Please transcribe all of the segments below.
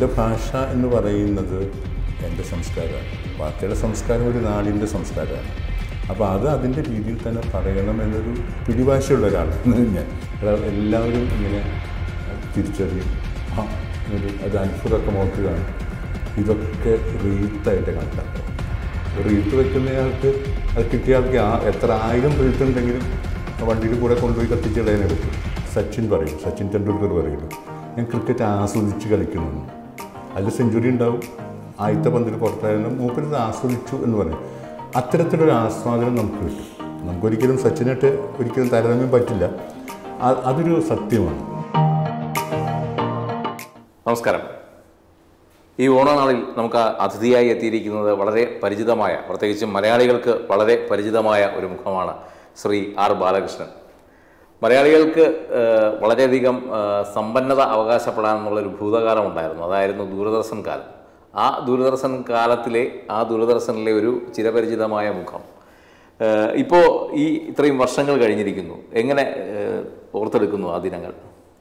എൻ്റെ ഭാഷ എന്ന് പറയുന്നത് എൻ്റെ സംസ്കാരമാണ് വാർത്തയുടെ സംസ്കാരം ഒരു നാടിൻ്റെ സംസ്കാരമാണ് അപ്പോൾ അത് അതിൻ്റെ രീതിയിൽ തന്നെ പറയണം എന്നൊരു പിടിവാശിയുള്ള ഒരാളാണ് ഞാൻ അതായത് എല്ലാവരും ഇങ്ങനെ തിരിച്ചറിയും ആ ഒരു അത് അത്ഭുതമൊക്കെ നോക്കുകയാണ് ഇതൊക്കെ റീത്തായിട്ട് കണക്കാക്കുക റീത്ത് വെക്കുന്നയാൾക്ക് അത് കിട്ടിയ ആൾക്ക് ആ എത്ര ആയിരം റീത്ത് ഉണ്ടെങ്കിലും ആ വണ്ടിയിൽ കൂടെ കൊണ്ടുപോയി കത്തിച്ചിടാനേ പറ്റും സച്ചിൻ പറയും സച്ചിൻ തെണ്ടുൽക്കർ പറയുന്നു ഞാൻ ക്രിക്കറ്റ് ആസ്വദിച്ച് കളിക്കുന്നു അതിൽ സെഞ്ചുറി ഉണ്ടാവും ആദ്യത്തെ പന്തിൽ പുറത്തായാലും മൂപ്പരിത് ആസ്വദിച്ചു എന്ന് പറയും അത്തരത്തിലൊരു ആസ്വാദനം നമുക്ക് കിട്ടും നമുക്കൊരിക്കലും സച്ചിനായിട്ട് ഒരിക്കലും താരതമ്യം പറ്റില്ല അ- അതൊരു സത്യമാണ് നമസ്കാരം ഈ ഓണനാളിൽ നമുക്ക് അതിഥിയായി എത്തിയിരിക്കുന്നത് വളരെ പരിചിതമായ പ്രത്യേകിച്ചും മലയാളികൾക്ക് വളരെ പരിചിതമായ ഒരു മുഖമാണ് ശ്രീ ആർ ബാലകൃഷ്ണൻ മലയാളികൾക്ക് ഏഹ്, വളരെയധികം ഏഹ്, സമ്പന്നത അവകാശപ്പെടാമെന്നുള്ളൊരു ഭൂതകാലം ഉണ്ടായിരുന്നു അതായിരുന്നു ദൂരദർശൻ കാലം ആ ദൂരദർശൻ കാലത്തിലെ ആ ദൂരദർശനിലെ ഒരു ചിരപരിചിതമായ മുഖം ഏഹ്, ഇപ്പോൾ ഈ ഇത്രയും വർഷങ്ങൾ കഴിഞ്ഞിരിക്കുന്നു എങ്ങനെ ഏഹ്, ഓർത്തെടുക്കുന്നു ആ ദിനങ്ങൾ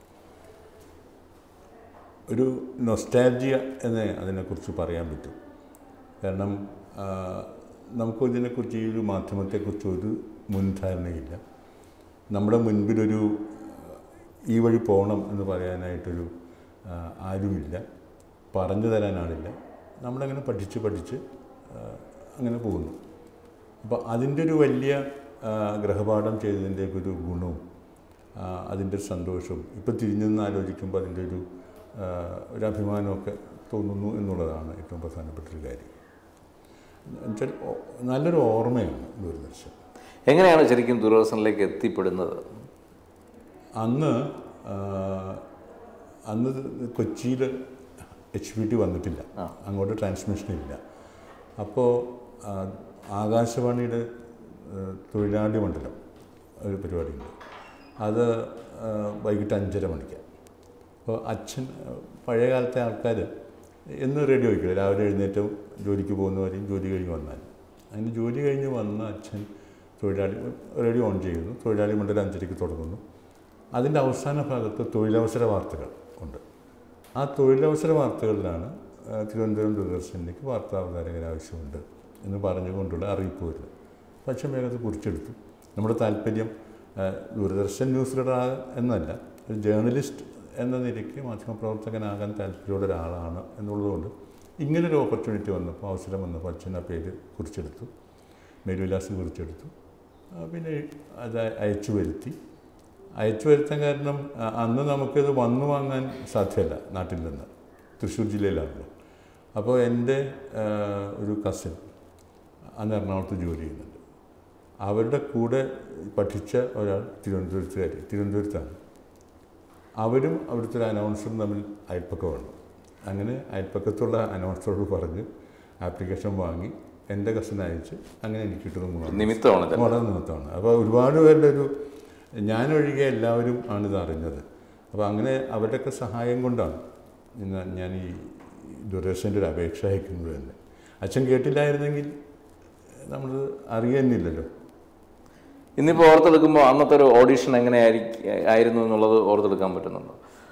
ഒരു നൊസ്റ്റാൽജിയ എന്ന് അതിനെക്കുറിച്ച് പറയാൻ പറ്റും കാരണം ആ, നമുക്ക് ഇതിനെക്കുറിച്ച് ഈ ഒരു മാധ്യമത്തെക്കുറിച്ച് ഒരു മുൻധാരണയില്ല നമ്മുടെ മുൻപിലൊരു ഈ വഴി പോകണം എന്ന് പറയാനായിട്ടൊരു ആ, ആരുമില്ല പറഞ്ഞു തരാൻ ആളില്ല നമ്മളങ്ങനെ പഠിച്ച് പഠിച്ച് ആ, അങ്ങനെ പോകുന്നു അപ്പോൾ അതിൻ്റെ ഒരു വലിയ ആ, ഗ്രഹപാഠം ചെയ്തതിൻ്റെ ഒരു ഗുണവും ആ, അതിൻ്റെ ഒരു സന്തോഷവും ഇപ്പോൾ തിരിഞ്ഞു നിന്ന് ആലോചിക്കുമ്പോൾ അതിൻ്റെ ഒരു ആ, ഒരു അഭിമാനമൊക്കെ തോന്നുന്നു എന്നുള്ളതാണ് ഏറ്റവും പ്രധാനപ്പെട്ട ഒരു കാര്യം എന്നുവെച്ചാൽ ഓ- നല്ലൊരു ഓർമ്മയാണ് ദൂരദർശൻ എങ്ങനെയാണ് ശരിക്കും ദൂരദർശനിലേക്ക് എത്തിപ്പെടുന്നത് അന്ന് ആ, അന്ന് കൊച്ചിയിൽ എച്ച് പി ടി വന്നിട്ടില്ല അങ്ങോട്ട് ട്രാൻസ്മിഷൻ ഇല്ല അപ്പോൾ ആ, ആകാശവാണിയുടെ ആ, തൊഴിലാളി മണ്ഡലം ഒരു പരിപാടിയുണ്ട് അത് ആ, വൈകിട്ട് അഞ്ചര മണിക്ക് അപ്പോൾ അച്ഛൻ ആ, പഴയ കാലത്തെ ആൾക്കാർ എന്ന് റേഡിയോ വയ്ക്കില്ല രാവിലെ എഴുന്നേറ്റ് ജോലിക്ക് പോകുന്നവരെയും ജോലി കഴിഞ്ഞ് വന്നാൽ അതിന് ജോലി കഴിഞ്ഞ് വന്ന അച്ഛൻ തൊഴിലാളി റേഡിയോ ഓൺ ചെയ്യുന്നു തൊഴിലാളി മണ്ഡലം അഞ്ചരയ്ക്ക് തുടങ്ങുന്നു അതിൻ്റെ അവസാന ഭാഗത്ത് തൊഴിലവസര വാർത്തകൾ ഉണ്ട് ആ തൊഴിലവസര വാർത്തകളിലാണ് ആ, തിരുവനന്തപുരം ദൂരദർശനിലേക്ക് വാർത്താ അവതാരകർ ആവശ്യമുണ്ട് എന്ന് പറഞ്ഞുകൊണ്ടുള്ള അറിയിപ്പ് വരുന്നത് അപ്പോൾ അച്ഛൻ വേഗം അത് കുറിച്ചെടുത്തു നമ്മുടെ താല്പര്യം ആ, ദൂരദർശൻ ന്യൂസ് റീഡർ എന്നല്ല ഒരു ജേർണലിസ്റ്റ് എന്ന നിലയ്ക്ക് മാധ്യമപ്രവർത്തകനാകാൻ താല്പര്യമുള്ള ഒരാളാണ് എന്നുള്ളതുകൊണ്ട് ഇങ്ങനൊരു ഓപ്പർച്യൂണിറ്റി വന്നപ്പോൾ അവസരം വന്നപ്പോൾ അച്ഛൻ ആ പേര് കുറിച്ചെടുത്തു മേലുവിലാസം കുറിച്ചെടുത്തു ആ, പിന്നെ അത് അയച്ചു വരുത്തി അയച്ചു വരുത്താൻ കാരണം ആ, അന്ന് നമുക്കിത് വന്നു വാങ്ങാൻ സാധ്യമല്ല നാട്ടിൽ നിന്ന് തൃശ്ശൂർ ജില്ലയിലാണല്ലോ അപ്പോൾ എൻ്റെ ആ, ഒരു കസിൻ അന്ന് എറണാകുളത്ത് ജോലി ചെയ്യുന്നുണ്ട് അവരുടെ കൂടെ പഠിച്ച ഒരാൾ തിരുവനന്തപുരത്തുകാരി തിരുവനന്തപുരത്താണ് അവരും അവിടുത്തെ ഒരു അനൗൺസറും തമ്മിൽ അയൽപ്പക്കമാണ് അങ്ങനെ അയൽപ്പക്കത്തുള്ള അനൗൺസറോട് പറഞ്ഞ് ആപ്ലിക്കേഷൻ വാങ്ങി എൻ്റെ കസിൻ അയച്ച് അങ്ങനെ എനിക്ക് കിട്ടുന്ന മൂന്നാം നിമിത്തമാണ് ഇത് വളരെ നിമിത്തമാണ് അപ്പോൾ ഒരുപാട് പേരുടെ ഒരു ഞാനൊഴികെ എല്ലാവരും ആണിത് അറിഞ്ഞത് അപ്പോൾ അങ്ങനെ അവരുടെയൊക്കെ സഹായം കൊണ്ടാണ് ഇന്ന് ഞാൻ ഈ ദൂരദർശൻ്റെ ഒരു അപേക്ഷ അയക്കുന്നത് തന്നെ അച്ഛൻ കേട്ടില്ലായിരുന്നെങ്കിൽ നമ്മൾ അറിയുന്നില്ലല്ലോ ഇന്നിപ്പോൾ ഓർത്തെടുക്കുമ്പോൾ അന്നത്തെ ഒരു ഓഡിഷൻ എങ്ങനെ ആയിരുന്നു എന്നുള്ളത് ഓർത്തെടുക്കാൻ പറ്റുന്നുണ്ടോ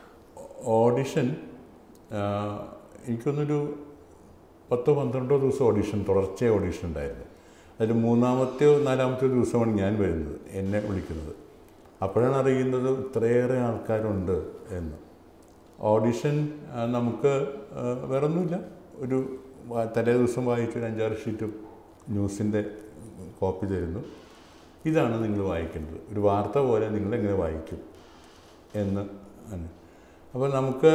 ഓഡിഷൻ ആ, എനിക്കൊന്നൊരു പത്തോ പന്ത്രണ്ടോ ദിവസം ഓഡിഷൻ തുടർച്ചയായ ഓഡിഷൻ ഉണ്ടായിരുന്നു അതിൽ മൂന്നാമത്തെയോ നാലാമത്തെയോ ദിവസമാണ് ഞാൻ വരുന്നത് എന്നെ വിളിക്കുന്നത് അപ്പോഴാണ് അറിയുന്നത് ഇത്രയേറെ ആൾക്കാരുണ്ട് എന്ന് ഓഡിഷൻ ആ, നമുക്ക് ആ, വേറൊന്നുമില്ല ഒരു വാ- തലേ ദിവസം വായിച്ച ഒരു അഞ്ചാറ് ഷീറ്റ് ന്യൂസിൻ്റെ കോപ്പി തരുന്നു ഇതാണ് നിങ്ങൾ വായിക്കേണ്ടത് ഒരു വാർത്ത പോലെ നിങ്ങൾ എങ്ങനെ വായിക്കും എന്ന് ആണ് അപ്പോൾ നമുക്ക്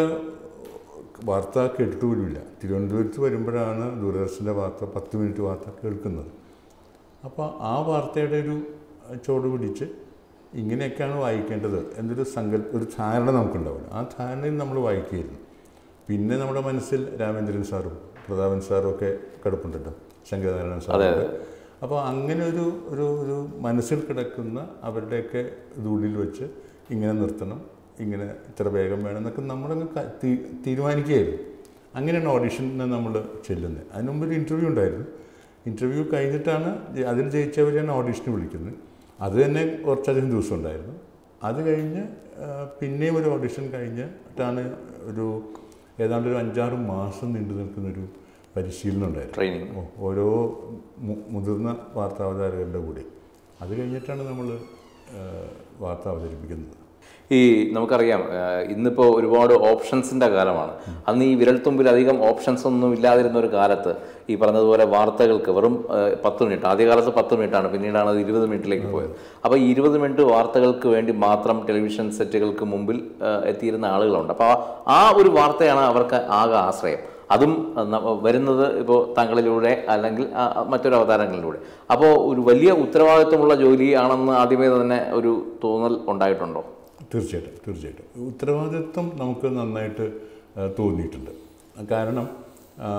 വാർത്ത കേട്ടിട്ടുപോലുമില്ല തിരുവനന്തപുരത്ത് വരുമ്പോഴാണ് ദൂരദർശൻ്റെ വാർത്ത പത്ത് മിനിറ്റ് വാർത്ത കേൾക്കുന്നത് അപ്പോൾ ആ വാർത്തയുടെ ഒരു ചോട് പിടിച്ച് ഇങ്ങനെയൊക്കെയാണ് വായിക്കേണ്ടത് എന്നൊരു സങ്കല്പ ഒരു ധാരണ നമുക്കുണ്ടാവില്ല ആ ധാരണയിൽ നമ്മൾ വായിക്കുകയായിരുന്നു പിന്നെ നമ്മുടെ മനസ്സിൽ രാമേന്ദ്രൻ സാറും പ്രതാപൻ സാറും ഒക്കെ കിടപ്പുണ്ടല്ലോ ശങ്കരനാരായണൻ സാറും അപ്പോൾ അങ്ങനെ ഒരു ഒരു ഒരു മനസ്സിൽ കിടക്കുന്ന അവരുടെയൊക്കെ ഇത് ഉള്ളിൽ വെച്ച് ഇങ്ങനെ നിർത്തണം ഇങ്ങനെ ഇത്ര വേഗം വേണം എന്നൊക്കെ നമ്മളങ്ങ് ക- തീ- തീരുമാനിക്കുകയായിരുന്നു അങ്ങനെയാണ് ഓഡിഷന് നമ്മൾ ചെല്ലുന്നത് അതിന് മുമ്പ് ഒരു ഇൻ്റർവ്യൂ ഉണ്ടായിരുന്നു ഇൻ്റർവ്യൂ കഴിഞ്ഞിട്ടാണ് ജ- അതിൽ ജയിച്ചവരെയാണ് ഓഡിഷന് വിളിക്കുന്നത് അത് തന്നെ കുറച്ചധികം ദിവസം ഉണ്ടായിരുന്നു അത് കഴിഞ്ഞ് ആ, പിന്നെയും ഒരു ഓഡിഷൻ കഴിഞ്ഞിട്ടാണ് ഒരു ഏതാണ്ട് ഒരു അഞ്ചാറ് മാസം നീണ്ടു നിൽക്കുന്നൊരു പരിശീലനം ഉണ്ടായിരുന്നു ട്രെയിനിങ് ഓ- ഓരോ മു- മുതിർന്ന വാർത്താവതാരകരുടെ കൂടെ അത് കഴിഞ്ഞിട്ടാണ് നമ്മൾ വാർത്ത അവതരിപ്പിക്കുന്നത് ഈ നമുക്കറിയാം ആ, ഇന്നിപ്പോൾ ഒരുപാട് ഓപ്ഷൻസിൻ്റെ കാലമാണ് അന്ന് ഈ വിരൽത്തുമ്പിൽ അധികം ഓപ്ഷൻസ് ഒന്നും ഇല്ലാതിരുന്ന ഒരു കാലത്ത് ഈ പറഞ്ഞതുപോലെ വാർത്തകൾക്ക് വെറും ആ, പത്ത് മിനിറ്റ് ആദ്യകാലത്ത് പത്ത് മിനിറ്റാണ് പിന്നീടാണ് അത് ഇരുപത് മിനിറ്റിലേക്ക് പോയത് അപ്പോൾ ഈ ഇരുപത് മിനിറ്റ് വാർത്തകൾക്ക് വേണ്ടി മാത്രം ടെലിവിഷൻ സെറ്റുകൾക്ക് മുമ്പിൽ ആ, എത്തിയിരുന്ന ആളുകളുണ്ട് അപ്പോൾ ആ ഒരു വാർത്തയാണ് അവർക്ക് ആകെ ആശ്രയം അതും ആ, ന- വരുന്നത് ഇപ്പോൾ താങ്കളിലൂടെ അല്ലെങ്കിൽ ആ, ആ, മറ്റൊരു അവതാരങ്ങളിലൂടെ അപ്പോൾ ഒരു വലിയ ഉത്തരവാദിത്വമുള്ള ജോലിയാണെന്ന് ആദ്യമേ തന്നെ ഒരു തോന്നൽ ഉണ്ടായിട്ടുണ്ടോ തീർച്ചയായിട്ടും തീർച്ചയായിട്ടും ഉത്തരവാദിത്വം നമുക്ക് നന്നായിട്ട് ആ, തോന്നിയിട്ടുണ്ട് കാരണം ആ,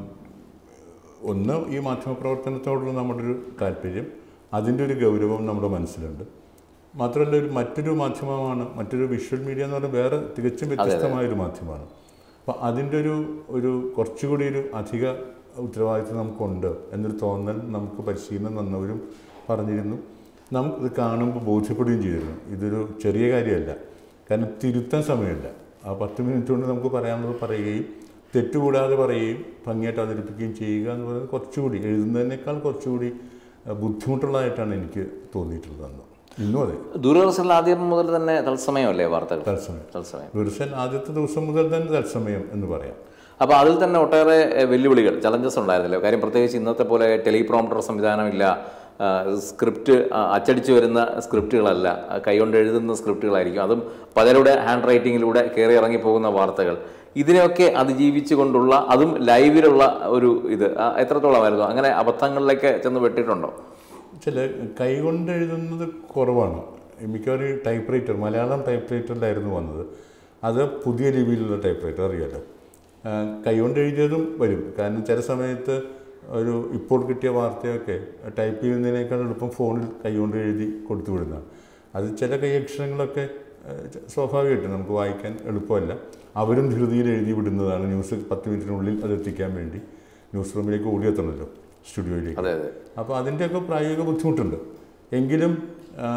ഒന്ന് ഈ മാധ്യമപ്രവർത്തനത്തോടുള്ള നമ്മുടെ ഒരു താല്പര്യം അതിൻ്റെ ഒരു ഗൗരവം നമ്മുടെ മനസ്സിലുണ്ട് മാത്രമല്ല ഒരു മറ്റൊരു മാധ്യമമാണ് മറ്റൊരു വിഷ്വൽ മീഡിയ എന്ന് പറഞ്ഞാൽ വേറെ തികച്ചും വ്യത്യസ്തമായ ഒരു മാധ്യമമാണ് അപ്പോൾ അതിൻ്റെ ഒരു ഒരു കുറച്ചുകൂടി ഒരു അധിക ഉത്തരവാദിത്വം നമുക്കുണ്ട് എന്നൊരു തോന്നൽ നമുക്ക് പരിശീലനം തന്നവരും പറഞ്ഞിരുന്നു നമുക്കിത് കാണുമ്പോൾ ബോധ്യപ്പെടുകയും ചെയ്തിരുന്നു ഇതൊരു ചെറിയ കാര്യമല്ല കാരണം തിരുത്താൻ സമയമില്ല ആ പത്ത് മിനിറ്റ് കൊണ്ട് നമുക്ക് പറയാനുള്ളത് പറയുകയും തെറ്റുകൂടാതെ പറയുകയും ഭംഗിയായിട്ട് അവതരിപ്പിക്കുകയും ചെയ്യുക എന്ന് പറയുന്നത് കുറച്ചുകൂടി എഴുതുന്നതിനേക്കാൾ കുറച്ചുകൂടി ആ, ബുദ്ധിമുട്ടുള്ളതായിട്ടാണ് എനിക്ക് തോന്നിയിട്ടുള്ളത് അന്ന് ഇന്നും അതെ ദൂരദർശനിൽ ആദ്യം മുതൽ തന്നെ തത്സമയമല്ലേ വാർത്തകൾ തത്സമയം തത്സമയം ദുർശൻ ആദ്യത്തെ ദിവസം മുതൽ തന്നെ തത്സമയം എന്ന് പറയാം അപ്പോൾ അതിൽ തന്നെ ഒട്ടേറെ എഹ്, വെല്ലുവിളികൾ ചലഞ്ചസ് ഉണ്ടായിരുന്നല്ലോ കാര്യം പ്രത്യേകിച്ച് ഇന്നത്തെ പോലെ ടെലിപ്രോംപ്റ്റർ സംവിധാനമില്ല ആ, സ്ക്രിപ്റ്റ് ആ, അച്ചടിച്ച് വരുന്ന സ്ക്രിപ്റ്റുകളല്ല ആ, കൈകൊണ്ട് എഴുതുന്ന സ്ക്രിപ്റ്റുകളായിരിക്കും അതും പലരുടെ ഹാൻഡ് റൈറ്റിങ്ങിലൂടെ കയറി ഇറങ്ങി പോകുന്ന വാർത്തകൾ ഇതിനെയൊക്കെ അതിജീവിച്ചുകൊണ്ടുള്ള അതും ലൈവിലുള്ള ഒരു ഇത് ആ, എത്രത്തോളമായിരുന്നു അങ്ങനെ അബദ്ധങ്ങളിലേക്ക് ചെന്ന് വെട്ടിയിട്ടുണ്ടോ ചില കൈകൊണ്ട് എഴുതുന്നത് കുറവാണ് മിക്കവാറും ടൈപ്പ് റൈറ്റർ മലയാളം ടൈപ്പ് റൈറ്ററിലായിരുന്നു വന്നത് അത് പുതിയ രീതിയിലുള്ള ടൈപ്പ് റൈറ്റർ അറിയാലോ ആ, കൈകൊണ്ട് എഴുതിയതും വരും കാരണം ചില സമയത്ത് ഒരു ഇപ്പോൾ കിട്ടിയ വാർത്തയൊക്കെ ടൈപ്പ് ചെയ്യുന്നതിനേക്കാൾ എളുപ്പം ഫോണിൽ കൈകൊണ്ട് എഴുതി കൊടുത്തു വിടുന്നതാണ് അത് ചില കൈയക്ഷരങ്ങളൊക്കെ ആ, ച- സ്വാഭാവികമായിട്ടും നമുക്ക് വായിക്കാൻ എളുപ്പമല്ല അവരും ധൃതിയിൽ എഴുതി വിടുന്നതാണ് ന്യൂസ് പത്ത് മിനിറ്റിനുള്ളിൽ അത് എത്തിക്കാൻ വേണ്ടി ന്യൂസ് റൂമിലേക്ക് ഓടിയെത്തണമല്ലോ സ്റ്റുഡിയോയിലേക്ക് അതെ അതെ അപ്പോൾ അതിൻ്റെയൊക്കെ പ്രായോഗിക ബുദ്ധിമുട്ടുണ്ട് എങ്കിലും ആ,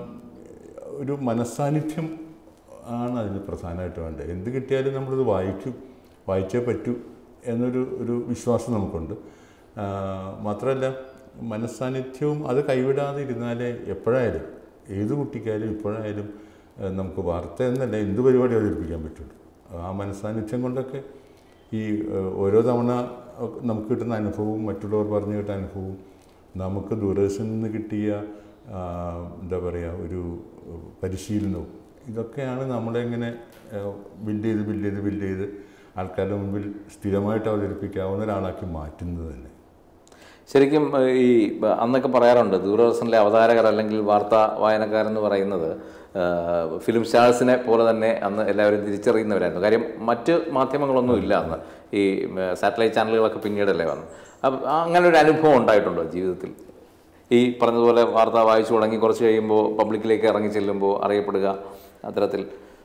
ഒരു മനസ്സാന്നിധ്യം ആണ് അതിന് പ്രധാനമായിട്ട് വേണ്ടത് എന്ത് കിട്ടിയാലും നമ്മളിത് വായിക്കും വായിച്ചേ പറ്റൂ എന്നൊരു ഒരു വിശ്വാസം നമുക്കുണ്ട് ആ, മാത്രമല്ല മനസ്സാന്നിധ്യവും അത് കൈവിടാതെ ഇരുന്നാലേ എപ്പോഴായാലും ഏത് കുട്ടിക്കായാലും ഇപ്പോഴായാലും ആ, നമുക്ക് വാർത്ത എന്നല്ല എന്ത് പരിപാടി അവതരിപ്പിക്കാൻ പറ്റുള്ളൂ ആ മനസ്സാന്നിധ്യം കൊണ്ടൊക്കെ ഈ ഏഹ്, ഓരോ തവണ ഒക്കെ നമുക്ക് കിട്ടുന്ന അനുഭവവും മറ്റുള്ളവർ പറഞ്ഞു കേട്ട അനുഭവവും നമുക്ക് ദൂരദർശനിൽ നിന്ന് കിട്ടിയ ആ, എന്താ പറയുക ഒരു പരിശീലനവും ഇതൊക്കെയാണ് നമ്മളെ ഇങ്ങനെ ബിൽഡ് ചെയ്ത് ബിൽഡ് ചെയ്ത് ബിൽഡ് ചെയ്ത് ആൾക്കാരുടെ മുമ്പിൽ സ്ഥിരമായിട്ട് അവതരിപ്പിക്കാവുന്ന ഒരാളാക്കി മാറ്റുന്നത് തന്നെ ശരിക്കും ഏഹ്, ഈ ബ- അന്നൊക്കെ പറയാറുണ്ട് ദൂരദർശനിലെ അവതാരകർ അല്ലെങ്കിൽ വാർത്താ വായനക്കാരെന്ന് പറയുന്നത് ഏഹ്, ഫിലിം സ്റ്റാർസിനെ പോലെ തന്നെ അന്ന് എല്ലാവരും തിരിച്ചറിയുന്നവരായിരുന്നു കാര്യം മറ്റ് മാധ്യമങ്ങളൊന്നും ഇല്ല അന്ന് ഈ ഏഹ്, സാറ്റലൈറ്റ് ചാനലുകളൊക്കെ പിന്നീടല്ലേ വന്നു അപ്പം അങ്ങനെ ഒരു അനുഭവം ഉണ്ടായിട്ടുണ്ടോ ജീവിതത്തിൽ ഈ പറഞ്ഞതുപോലെ വാർത്ത വായിച്ചു തുടങ്ങി കുറച്ച് കഴിയുമ്പോൾ പബ്ലിക്കിലേക്ക് ഇറങ്ങി ചെല്ലുമ്പോൾ അറിയപ്പെടുക അത്തരത്തിൽ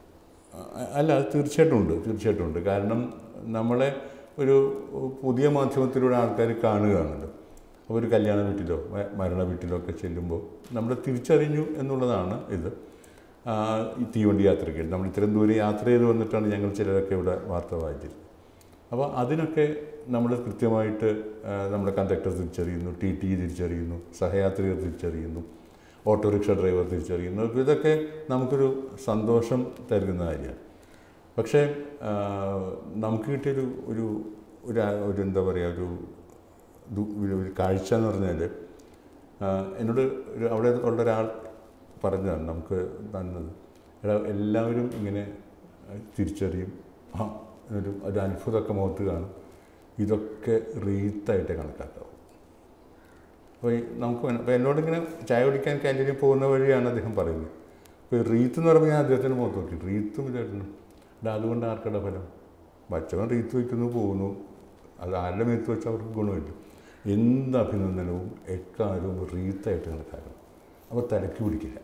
അ- അല്ല അത് തീർച്ചയായിട്ടും ഉണ്ട് തീർച്ചയായിട്ടും ഉണ്ട് കാരണം നമ്മളെ ഒരു പുതിയ മാധ്യമത്തിലൂടെ ആൾക്കാർ കാണുകയാണല്ലോ അപ്പോൾ ഒരു കല്യാണ വീട്ടിലോ മ- മരണ വീട്ടിലോ ഒക്കെ ചെല്ലുമ്പോൾ നമ്മളെ തിരിച്ചറിഞ്ഞു എന്നുള്ളതാണ് ഇത് ആ, ഈ തീവണ്ടി യാത്രയ്ക്ക് നമ്മൾ ഇത്രയും ദൂരം യാത്ര ചെയ്ത് വന്നിട്ടാണ് ഞങ്ങൾ ചിലരൊക്കെ ഇവിടെ വാർത്ത വായിച്ചത് അപ്പോൾ അതിനൊക്കെ നമ്മൾ കൃത്യമായിട്ട് ആ, നമ്മുടെ കണ്ടക്ടർ തിരിച്ചറിയുന്നു ടി ടി തിരിച്ചറിയുന്നു സഹയാത്രികർ തിരിച്ചറിയുന്നു ഓട്ടോറിക്ഷ ഡ്രൈവർ തിരിച്ചറിയുന്നു അപ്പോൾ ഇതൊക്കെ നമുക്കൊരു സന്തോഷം തരുന്ന കാര്യമാണ് പക്ഷേ ആ, നമുക്ക് കിട്ടിയൊരു ഒരു ഒരു ആ- ഒരു എന്താ പറയുക ഒരു ദു- ഒരു ഒരു കാഴ്ച എന്ന് പറഞ്ഞാൽ ആ, എന്നോട് ഒരു അവിടെ ഉള്ള ഒരാൾ പറഞ്ഞതാണ് നമുക്ക് തന്നത് എടാ എല്ലാവരും ഇങ്ങനെ ആ, തിരിച്ചറിയും ആ ഒരു ഒരു അത്ഭുതമൊക്കെ മുഖത്ത് കാണും ഇതൊക്കെ റീത്തായിട്ട് കണക്കാക്കാവും അപ്പോൾ ഈ നമുക്ക് വേണം അപ്പോൾ എന്നോടിങ്ങനെ ചായ കുടിക്കാൻ ക്യാൻറ്റീനിൽ പോകുന്ന വഴിയാണ് അദ്ദേഹം പറയുന്നത് അപ്പോൾ ഈ റീത്ത് എന്ന് പറയുമ്പോൾ ഞാൻ അദ്ദേഹത്തിൻ്റെ മുഖത്ത് നോക്കി റീത്തും ഇതായിരുന്നു എടാ അതുകൊണ്ട് ആർക്കട ഫലം വച്ചവൻ റീത്ത് വയ്ക്കുന്നു പോകുന്നു അത് ആരുടെ മേത്ത് വെച്ചാൽ അവർക്ക് ഗുണമില്ല എന്ത് അഭിനന്ദനവും എക്കാലവും റീത്തായിട്ട് കണക്കാക്കണം അപ്പോൾ തിരക്ക് പിടിക്കില്ല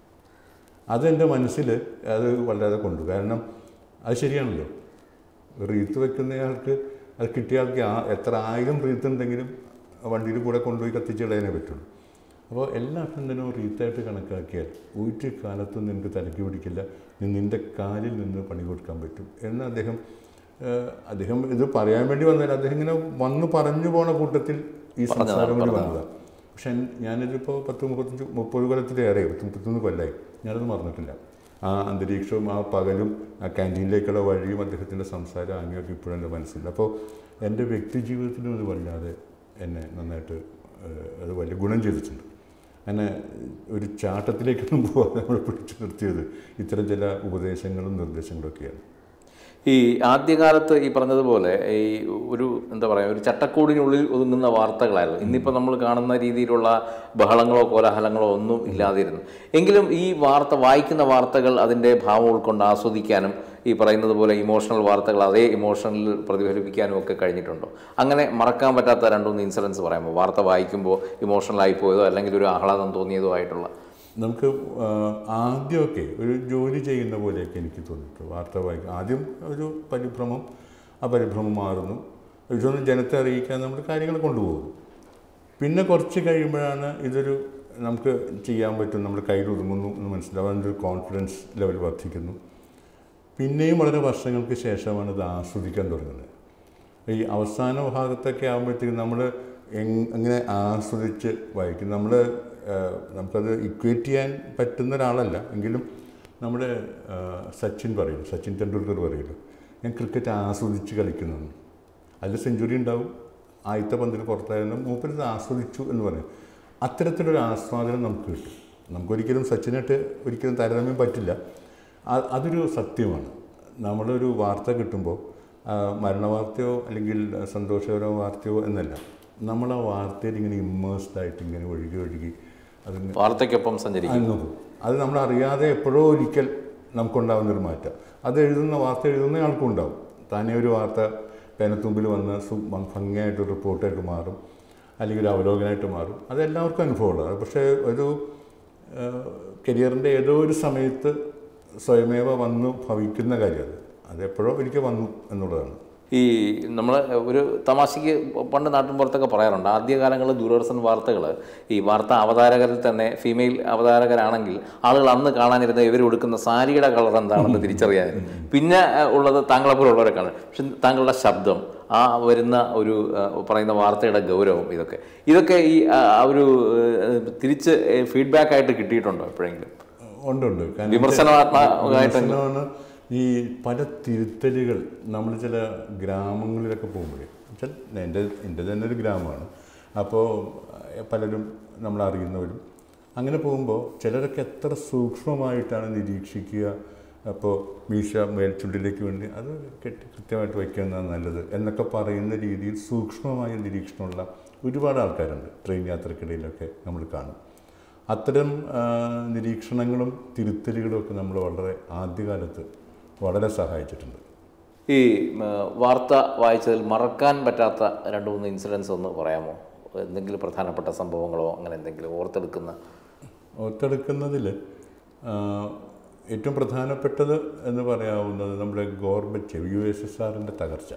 അതെൻ്റെ മനസ്സിൽ അത് വല്ലാതെ കൊണ്ടു കാരണം അത് ശരിയാണല്ലോ റീത്ത് വെക്കുന്നയാൾക്ക് അത് കിട്ടിയ ആൾക്ക് ആ എത്ര ആയിരം റീത്ത് ഉണ്ടെങ്കിലും വണ്ടിയിൽ കൂടെ കൊണ്ടുപോയി കത്തിച്ചിടാനേ പറ്റുള്ളൂ അപ്പോൾ എല്ലാ അഭിനന്ദനവും റീത്തായിട്ട് കണക്കാക്കിയാൽ ഒരു കാലത്തും നിനക്ക് തലയ്ക്ക് പിടിക്കില്ല നീ നിൻ്റെ കാലിൽ നിന്ന് പണി കൊടുക്കാൻ പറ്റും എന്ന് അദ്ദേഹം ഏഹ്, അദ്ദേഹം ഇത് പറയാൻ വേണ്ടി വന്നതല്ല അദ്ദേഹം ഇങ്ങനെ വന്ന് പറഞ്ഞു പോണ കൂട്ടത്തിൽ ഈ സംസാരം കൂടി വന്നതാണ് പക്ഷെ ഞാനിതിപ്പോൾ പത്ത് മുപ്പത്തഞ്ച് മുപ്പത് കൊല്ലത്തിലേറെ പത്ത് മുപ്പത്തൊന്ന് കൊല്ലമായി ഞാനത് മറന്നിട്ടില്ല ആ അന്തരീക്ഷവും ആ പകലും ആ ക്യാൻറ്റീനിലേക്കുള്ള വഴിയും അദ്ദേഹത്തിൻ്റെ സംസാരം അങ്ങനെയൊക്കെ ഇപ്പോഴും എൻ്റെ മനസ്സിൽ അപ്പോൾ എൻ്റെ വ്യക്തി ജീവിതത്തിലും ഇത് വല്ലാതെ എന്നെ നന്നായിട്ട് ഏഹ്, അത് വലിയ ഗുണം ചെയ്തിട്ടുണ്ട് എന്നെ ഒരു ചാട്ടത്തിലേക്കൊന്നും പോകാതെ നമ്മൾ പിടിച്ചു നിർത്തിയത് ഇത്തരം ചില ഉപദേശങ്ങളും നിർദ്ദേശങ്ങളും ഒക്കെയാണ് ഈ ആദ്യകാലത്ത് ഈ പറഞ്ഞതുപോലെ ഈ ഒരു എന്താ പറയുക ഒരു ചട്ടക്കൂടിനുള്ളിൽ ഒതുങ്ങുന്ന വാർത്തകളായിരുന്നു ഇന്നിപ്പോൾ നമ്മൾ കാണുന്ന രീതിയിലുള്ള ബഹളങ്ങളോ കോലാഹലങ്ങളോ ഒന്നും ഇല്ലാതിരുന്നു എങ്കിലും ഈ വാർത്ത വായിക്കുന്ന വാർത്തകൾ അതിൻ്റെ ഭാവം ഉൾക്കൊണ്ട് ആസ്വദിക്കാനും ഈ പറയുന്നത് പോലെ ഇമോഷണൽ വാർത്തകൾ അതേ ഇമോഷണലിൽ പ്രതിഫലിപ്പിക്കാനും ഒക്കെ കഴിഞ്ഞിട്ടുണ്ടോ അങ്ങനെ മറക്കാൻ പറ്റാത്ത രണ്ടുമൂന്ന് ഇൻസിഡൻസ് പറയാമോ വാർത്ത വായിക്കുമ്പോൾ ഇമോഷണൽ ആയി പോയതോ അല്ലെങ്കിൽ ഒരു ആഹ്ലാദം തോന്നിയതോ ആയിട്ടുള്ള നമുക്ക് ആ, ആദ്യമൊക്കെ ഒരു ജോലി ചെയ്യുന്ന പോലെയൊക്കെ എനിക്ക് തോന്നിയിട്ടു വാർത്ത വായിക്കും ആദ്യം ഒരു പരിഭ്രമം ആ പരിഭ്രമം മാറുന്നു ഇതൊന്നും ജനത്തെ അറിയിക്കാൻ നമ്മൾ കാര്യങ്ങൾ കൊണ്ടുപോകുന്നു പിന്നെ കുറച്ച് കഴിയുമ്പോഴാണ് ഇതൊരു നമുക്ക് ചെയ്യാൻ പറ്റും നമ്മുടെ കയ്യിൽ ഒതുങ്ങുന്നു എന്ന് മനസ്സിലാവും അതിൻ്റെ ഒരു കോൺഫിഡൻസ് ലെവൽ വർദ്ധിക്കുന്നു പിന്നെയും വളരെ വർഷങ്ങൾക്ക് ശേഷമാണ് ഇത് ആസ്വദിക്കാൻ തുടങ്ങുന്നത് ഈ അവസാന ഭാഗത്തൊക്കെ ആകുമ്പോഴത്തേക്കും നമ്മൾ അങ്ങനെ ആസ്വദിച്ച് വായിക്കും നമ്മൾ നമുക്കത് ഇക്വേറ്റ് ചെയ്യാൻ പറ്റുന്ന ഒരാളല്ല എങ്കിലും നമ്മുടെ ആ, സച്ചിൻ പറയും സച്ചിൻ തെണ്ടുൽക്കർ പറയുമല്ലോ ഞാൻ ക്രിക്കറ്റ് ആസ്വദിച്ച് കളിക്കുന്നു അതിൽ സെഞ്ചുറി ഉണ്ടാവും ആദ്യത്തെ പന്തിൽ പുറത്തായിരുന്നു മൂപ്പരിത് ആസ്വദിച്ചു എന്ന് പറയും അത്തരത്തിലൊരു ആസ്വാദനം നമുക്ക് കിട്ടും നമുക്കൊരിക്കലും സച്ചിനായിട്ട് ഒരിക്കലും താരതമ്യം പറ്റില്ല അ- അതൊരു സത്യമാണ് നമ്മളൊരു വാർത്ത കിട്ടുമ്പോൾ ആ, മരണവാർത്തയോ അല്ലെങ്കിൽ സന്തോഷകരമോ വാർത്തയോ എന്നല്ല നമ്മൾ ആ വാർത്തയിൽ ഇങ്ങനെ ഇമ്മേഴ്സ്ഡ് ആയിട്ട് ഇങ്ങനെ ഒഴുകി ഒഴുകി അതിന് വാർത്തയ്ക്കൊപ്പം സഞ്ചരിക്കും അങ്ങ് പോകും അത് നമ്മൾ അറിയാതെ എപ്പോഴോ ഒരിക്കൽ നമുക്കുണ്ടാകുന്നൊരു മാറ്റം അത് എഴുതുന്ന വാർത്ത എഴുതുന്ന ആൾക്കും ഉണ്ടാവും താനേ ഒരു വാർത്ത പേനത്തുമ്പിൽ വന്ന് സു- ഭംഗിയായിട്ട് ഒരു റിപ്പോർട്ടായിട്ട് മാറും അല്ലെങ്കിൽ ഒരു അവലോകനമായിട്ട് മാറും അത് എല്ലാവർക്കും അനുഭവമുള്ളതാണ് പക്ഷേ ഒരു കരിയറിൻ്റെ ഏതോ ഒരു സമയത്ത് സ്വയമേവ വന്നു ഭവിക്കുന്ന കാര്യം അത് അതെപ്പോഴോ ഒരിക്കൽ വന്നു എന്നുള്ളതാണ് ഈ നമ്മൾ ഒരു തമാശയ്ക്ക് പണ്ട് നാട്ടിൻപുറത്തൊക്കെ പറയാറുണ്ട് ആദ്യകാലങ്ങളിൽ ദൂരദർശൻ വാർത്തകൾ ഈ വാർത്ത അവതാരകരിൽ തന്നെ ഫീമെയിൽ അവതാരകരാണെങ്കിൽ ആളുകൾ അന്ന് കാണാനിരുന്ന ഇവർ ഉടുക്കുന്ന സാരിയുടെ കളർ എന്താണെന്ന് തിരിച്ചറിയാനും പിന്നെ അഹ്, ഉള്ളത് താങ്കളെപ്പോലുള്ളവരെ കാണാൻ പക്ഷെ താങ്കളുടെ ശബ്ദം ആ വരുന്ന ഒരു അഹ്, പറയുന്ന വാർത്തയുടെ ഗൗരവം ഇതൊക്കെ ഇതൊക്കെ ഈ ആ, ആ ഒരു ഏഹ്, തിരിച്ച് ഫീഡ്ബാക്ക് ആയിട്ട് കിട്ടിയിട്ടുണ്ടോ എപ്പോഴെങ്കിലും ഉണ്ട് ഉണ്ട് കാരണം വിമർശനാത്മകമായിട്ട് വിമർശനമാണ് ഈ പല തിരുത്തലുകൾ നമ്മൾ ചില ഗ്രാമങ്ങളിലൊക്കെ പോകുമ്പോഴേ വെച്ചാൽ എൻ്റെ എൻ്റെ തന്നെ ഒരു ഗ്രാമമാണ് അപ്പോൾ അഹ് പലരും നമ്മൾ അറിയുന്നവരും അങ്ങനെ പോകുമ്പോൾ ചിലരൊക്കെ എത്ര സൂക്ഷ്മമായിട്ടാണ് നിരീക്ഷിക്കുക അപ്പോൾ മീശ മേൽച്ചുണ്ടിലേക്ക് വേണ്ടി അത് കെട്ടി കൃത്യമായിട്ട് വയ്ക്കുന്നതാണ് നല്ലത് എന്നൊക്കെ പറയുന്ന രീതിയിൽ സൂക്ഷ്മമായ നിരീക്ഷണമുള്ള ഒരുപാട് ആൾക്കാരുണ്ട് ട്രെയിൻ യാത്രക്കിടയിലൊക്കെ നമ്മൾ കാണും അത്തരം ആ, നിരീക്ഷണങ്ങളും തിരുത്തലുകളും ഒക്കെ നമ്മൾ വളരെ ആദ്യകാലത്ത് വളരെ സഹായിച്ചിട്ടുണ്ട് ഈ ഉം, വാർത്ത വായിച്ചതിൽ മറക്കാൻ പറ്റാത്ത രണ്ട് മൂന്ന് ഇൻസിഡൻസ് ഒന്ന് പറയാമോ എന്തെങ്കിലും പ്രധാനപ്പെട്ട സംഭവങ്ങളോ അങ്ങനെ എന്തെങ്കിലും ഓർത്തെടുക്കുന്ന ഓർത്തെടുക്കുന്നതിൽ ഏറ്റവും പ്രധാനപ്പെട്ടത് എന്ന് പറയാവുന്നത് നമ്മുടെ ഗോർബച്ചേവ് യു എസ് എസ് ആറിൻ്റെ തകർച്ച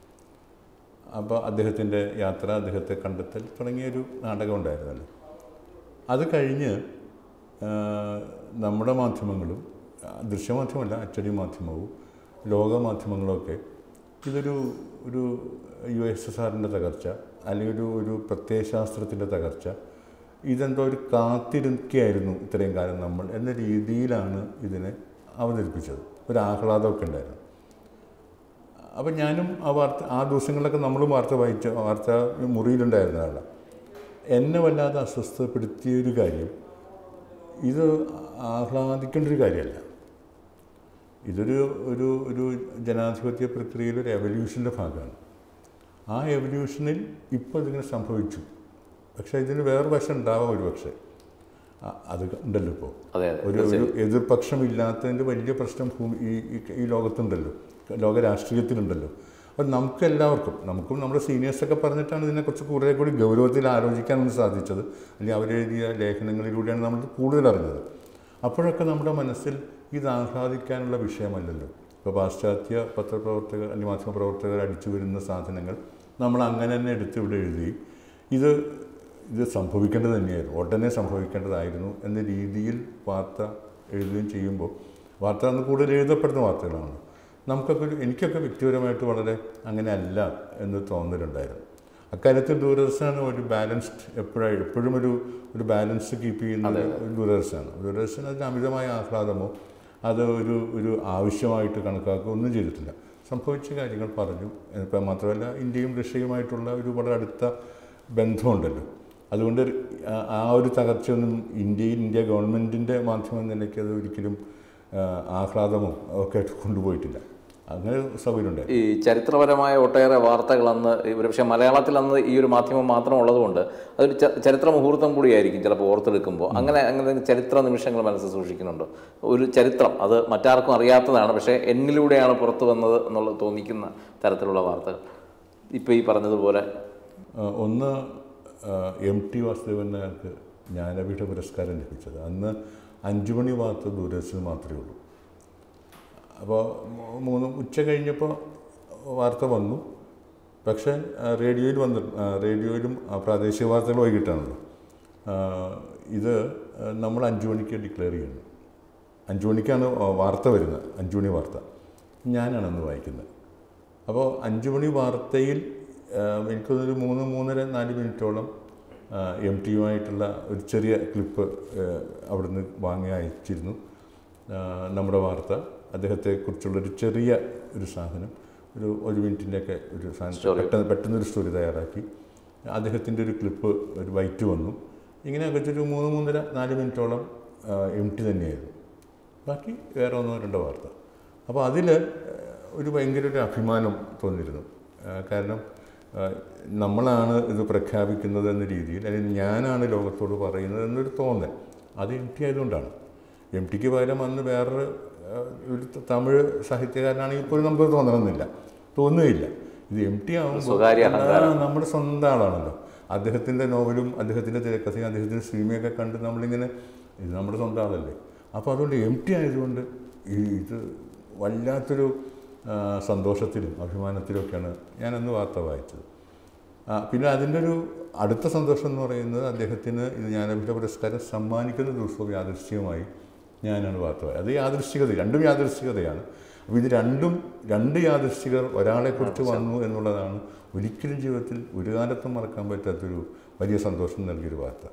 അപ്പോൾ അദ്ദേഹത്തിൻ്റെ യാത്ര അദ്ദേഹത്തെ കണ്ടെത്തൽ തുടങ്ങിയൊരു നാടകം ഉണ്ടായിരുന്നല്ലോ അത് കഴിഞ്ഞ് ആ, നമ്മുടെ മാധ്യമങ്ങളും ആ, ദൃശ്യമാധ്യമമല്ല അച്ചടി മാധ്യമവും ലോകമാധ്യമങ്ങളുമൊക്കെ ഇതൊരു ഒരു യു എസ് എസ് ആറിൻ്റെ തകർച്ച അല്ലെങ്കിൽ ഒരു ഒരു പ്രത്യയശാസ്ത്രത്തിൻ്റെ തകർച്ച ഇതെന്തോ ഒരു കാത്തിരിക്കുകയായിരുന്നു ഇത്രയും കാലം നമ്മൾ എന്ന രീതിയിലാണ് ഇതിനെ അവതരിപ്പിച്ചത് ഒരു ആഹ്ലാദമൊക്കെ ഉണ്ടായിരുന്നു അപ്പം ഞാനും ആ വാർത്ത ആ ദിവസങ്ങളിലൊക്കെ നമ്മളും വാർത്ത വായിച്ച വാർത്ത മുറിയിലുണ്ടായിരുന്ന ആളാണ് എന്നെ വല്ലാതെ അസ്വസ്ഥപ്പെടുത്തിയ ഒരു കാര്യം ഇത് ആഹ്ലാദിക്കേണ്ട ഒരു കാര്യമല്ല ഇതൊരു ഒരു ഒരു ജനാധിപത്യ പ്രക്രിയയിൽ ഒരു എവല്യൂഷൻ്റെ ഭാഗമാണ് ആ എവല്യൂഷനിൽ ഇപ്പോൾ ഇതിങ്ങനെ സംഭവിച്ചു പക്ഷേ ഇതിന് വേറെ വശം ഉണ്ടാവാം ഒരു പക്ഷേ ആ- അത് ഉണ്ടല്ലോ ഇപ്പോൾ അതെ അതെ ഒരു ഒരു എതിർപക്ഷം ഇല്ലാത്തതിൻ്റെ വലിയ പ്രശ്നം ഭൂമി ഈ ഈ- ഈ ലോകത്തുണ്ടല്ലോ ലോക രാഷ്ട്രീയത്തിലുണ്ടല്ലോ അപ്പം നമുക്ക് എല്ലാവർക്കും നമുക്കും നമ്മുടെ സീനിയേഴ്സൊക്കെ പറഞ്ഞിട്ടാണ് ഇതിനെക്കുറിച്ച് കുറേ കൂടി ഗൗരവത്തിൽ ആലോചിക്കാൻ നമുക്ക് സാധിച്ചത് അല്ലെങ്കിൽ അവരെഴുതിയ ലേഖനങ്ങളിലൂടെയാണ് നമ്മൾ കൂടുതൽ അറിഞ്ഞത് അപ്പോഴൊക്കെ നമ്മുടെ മനസ്സിൽ ഇത് ആഹ്ലാദിക്കാനുള്ള വിഷയമല്ലല്ലോ ഇപ്പോൾ പാശ്ചാത്യ പത്രപ്രവർത്തകർ അല്ലെങ്കിൽ മാധ്യമപ്രവർത്തകർ അടിച്ചു വരുന്ന സാധനങ്ങൾ നമ്മൾ അങ്ങനെ തന്നെ എടുത്ത് ഇവിടെ എഴുതി ഇത് ഇത് സംഭവിക്കേണ്ടത് തന്നെയായിരുന്നു ഉടനെ സംഭവിക്കേണ്ടതായിരുന്നു എന്ന രീതിയിൽ വാർത്ത എഴുതുകയും ചെയ്യുമ്പോൾ വാർത്ത അന്ന് കൂടുതൽ എഴുതപ്പെടുന്ന വാർത്തകളാണ് നമുക്കൊക്കെ ഒരു എനിക്കൊക്കെ വ്യക്തിപരമായിട്ട് വളരെ അങ്ങനെ അല്ല എന്ന് തോന്നലുണ്ടായിരുന്നു അക്കാര്യത്തിൽ ദൂരദർശനാണ് ഒരു ബാലൻസ്ഡ് എപ്പോഴായി എപ്പോഴും ഒരു ഒരു ബാലൻസ് കീപ്പ് ചെയ്യുന്ന ഒരു ദൂരദർശനാണ് ദൂരദർശൻ അതിന് അമിതമായ ആഹ്ലാദമോ അത് ഒരു ഒരു ആവശ്യമായിട്ട് കണക്കാക്കുക ഒന്നും ചെയ്തിട്ടില്ല സംഭവിച്ച കാര്യങ്ങൾ പറഞ്ഞു ഇപ്പം മാത്രമല്ല ഇന്ത്യയും റഷ്യയുമായിട്ടുള്ള ഒരു വളരെ അടുത്ത ബന്ധമുണ്ടല്ലോ അതുകൊണ്ട് ആ- ആ ഒരു തകർച്ചയൊന്നും ഇന്ത്യയിൽ ഇന്ത്യ ഗവൺമെൻറ്റിൻ്റെ മാധ്യമം എന്ന നിലയ്ക്ക് അത് ഒരിക്കലും ആ, ആഹ്ലാദമോ ഒക്കെ ആയിട്ട് കൊണ്ടുപോയിട്ടില്ല അങ്ങനെ സൗകര്യം ഉണ്ടായി ഈ ചരിത്രപരമായ ഒട്ടേറെ വാർത്തകൾ അന്ന് പക്ഷേ മലയാളത്തിൽ അന്ന് ഈ ഒരു മാധ്യമം മാത്രം ഉള്ളതുകൊണ്ട് അതൊരു ച- ചരിത്ര മുഹൂർത്തം കൂടിയായിരിക്കും ചിലപ്പോൾ ഓർത്തെടുക്കുമ്പോൾ അങ്ങനെ അങ്ങനെ ചരിത്ര നിമിഷങ്ങൾ മനസ്സിൽ സൂക്ഷിക്കുന്നുണ്ടോ ഒരു ചരിത്രം അത് മറ്റാർക്കും അറിയാത്തതാണ് പക്ഷേ എന്നിലൂടെയാണ് പുറത്തു വന്നത് എന്നുള്ളത് തോന്നിക്കുന്ന തരത്തിലുള്ള വാർത്തകൾ ഇപ്പോൾ ഈ പറഞ്ഞതുപോലെ ആ, ഒന്ന് എം ടി വാസുദേവൻ നായർക്ക് ജ്ഞാനപീഠ പുരസ്കാരം ലഭിച്ചത് അന്ന് അഞ്ചുമണി വാർത്ത ദൂരദർശന് മാത്രമേ ഉള്ളൂ അപ്പോൾ മൂ- മൂന്ന് ഉച്ച കഴിഞ്ഞപ്പോൾ വാർത്ത വന്നു പക്ഷേ ആ, റേഡിയോയിൽ വന്ന് ആ, റേഡിയോയിലും ആ, പ്രാദേശിക വാർത്തകൾ വൈകിട്ടാണല്ലോ ആ, ഇത് ആ, നമ്മൾ അഞ്ചു മണിക്ക് ഡിക്ലെയർ ചെയ്യുന്നു അഞ്ചു മണിക്കാണ് ആ, വാർത്ത വരുന്നത് അഞ്ചു മണി വാർത്ത ഞാനാണ് അന്ന് വായിക്കുന്നത് അപ്പോൾ അഞ്ചു മണി വാർത്തയിൽ ആ, എനിക്കൊന്നൊരു മൂന്ന് മൂന്നര നാല് മിനിറ്റോളം എം ടിയുമായിട്ടുള്ള ഒരു ചെറിയ ക്ലിപ്പ് അവിടുന്ന് വാങ്ങി അയച്ചിരുന്നു ആ, നമ്മുടെ വാർത്ത അദ്ദേഹത്തെക്കുറിച്ചുള്ളൊരു ചെറിയ ഒരു സാധനം ഒരു ഒരു മിനിറ്റിൻ്റെയൊക്കെ ഒരു സാധനം പെട്ടെന്ന് പെട്ടെന്നൊരു സ്റ്റോറി തയ്യാറാക്കി അദ്ദേഹത്തിൻ്റെ ഒരു ക്ലിപ്പ് ഒരു വൈറ്റ് വന്നു ഇങ്ങനെ അകത്തൊരു മൂന്ന് മൂന്നര നാല് മിനിറ്റോളം എം ടി തന്നെയായിരുന്നു ബാക്കി വേറെ ഒന്നോ രണ്ടോ വാർത്ത അപ്പോൾ അതിൽ ഒരു ഭയങ്കര ഒരു അഭിമാനം തോന്നിയിരുന്നു ആ, കാരണം ആ, നമ്മളാണ് ഇത് പ്രഖ്യാപിക്കുന്നത് എന്ന രീതിയിൽ അല്ലെങ്കിൽ ഞാനാണ് ലോകത്തോട് പറയുന്നത് എന്നൊരു തോന്നൽ അത് എം ടി ആയതുകൊണ്ടാണ് എം ടിക്ക് പകരം അന്ന് വേറൊരു ആ, ഒരു തമിഴ് സാഹിത്യകാരനാണെങ്കിൽ പോലും നമുക്ക് തോന്നണമെന്നില്ല തോന്നുകയില്ല ഇത് എം ടി സ്വകാര്യ ആകുമ്പോൾ നമ്മുടെ സ്വന്തം ആളാണല്ലോ അദ്ദേഹത്തിൻ്റെ നോവലും അദ്ദേഹത്തിൻ്റെ തിരക്കഥയും അദ്ദേഹത്തിൻ്റെ സിനിമയൊക്കെ കണ്ട് നമ്മളിങ്ങനെ ഇത് നമ്മുടെ സ്വന്തം ആളല്ലേ അപ്പോൾ അതുകൊണ്ട് എം ടി ആയതുകൊണ്ട് ഈ ഇത് വല്ലാത്തൊരു ആ, സന്തോഷത്തിലും അഭിമാനത്തിലും ഒക്കെയാണ് ഞാനന്ന് വാർത്ത വായിച്ചത് ആ, പിന്നെ അതിൻ്റെ ഒരു അടുത്ത സന്തോഷം എന്ന് പറയുന്നത് അദ്ദേഹത്തിന് ഇത് ജ്ഞാനപീഠ പുരസ്കാരം സമ്മാനിക്കുന്ന ദിവസവും യാദൃശ്ചികമായി ഞാനാണ് വാർത്ത വായിച്ചത് അത് യാദൃശ്ചികത രണ്ടും യാദൃശ്ചികതയാണ് അപ്പോൾ ഇത് രണ്ടും രണ്ട് യാദൃശ്ചികർ ഒരാളെക്കുറിച്ച് വന്നു എന്നുള്ളതാണ് ഒരിക്കലും ജീവിതത്തിൽ ഒരു കാലത്തും മറക്കാൻ പറ്റാത്തൊരു വലിയ സന്തോഷം നൽകിയൊരു വാർത്ത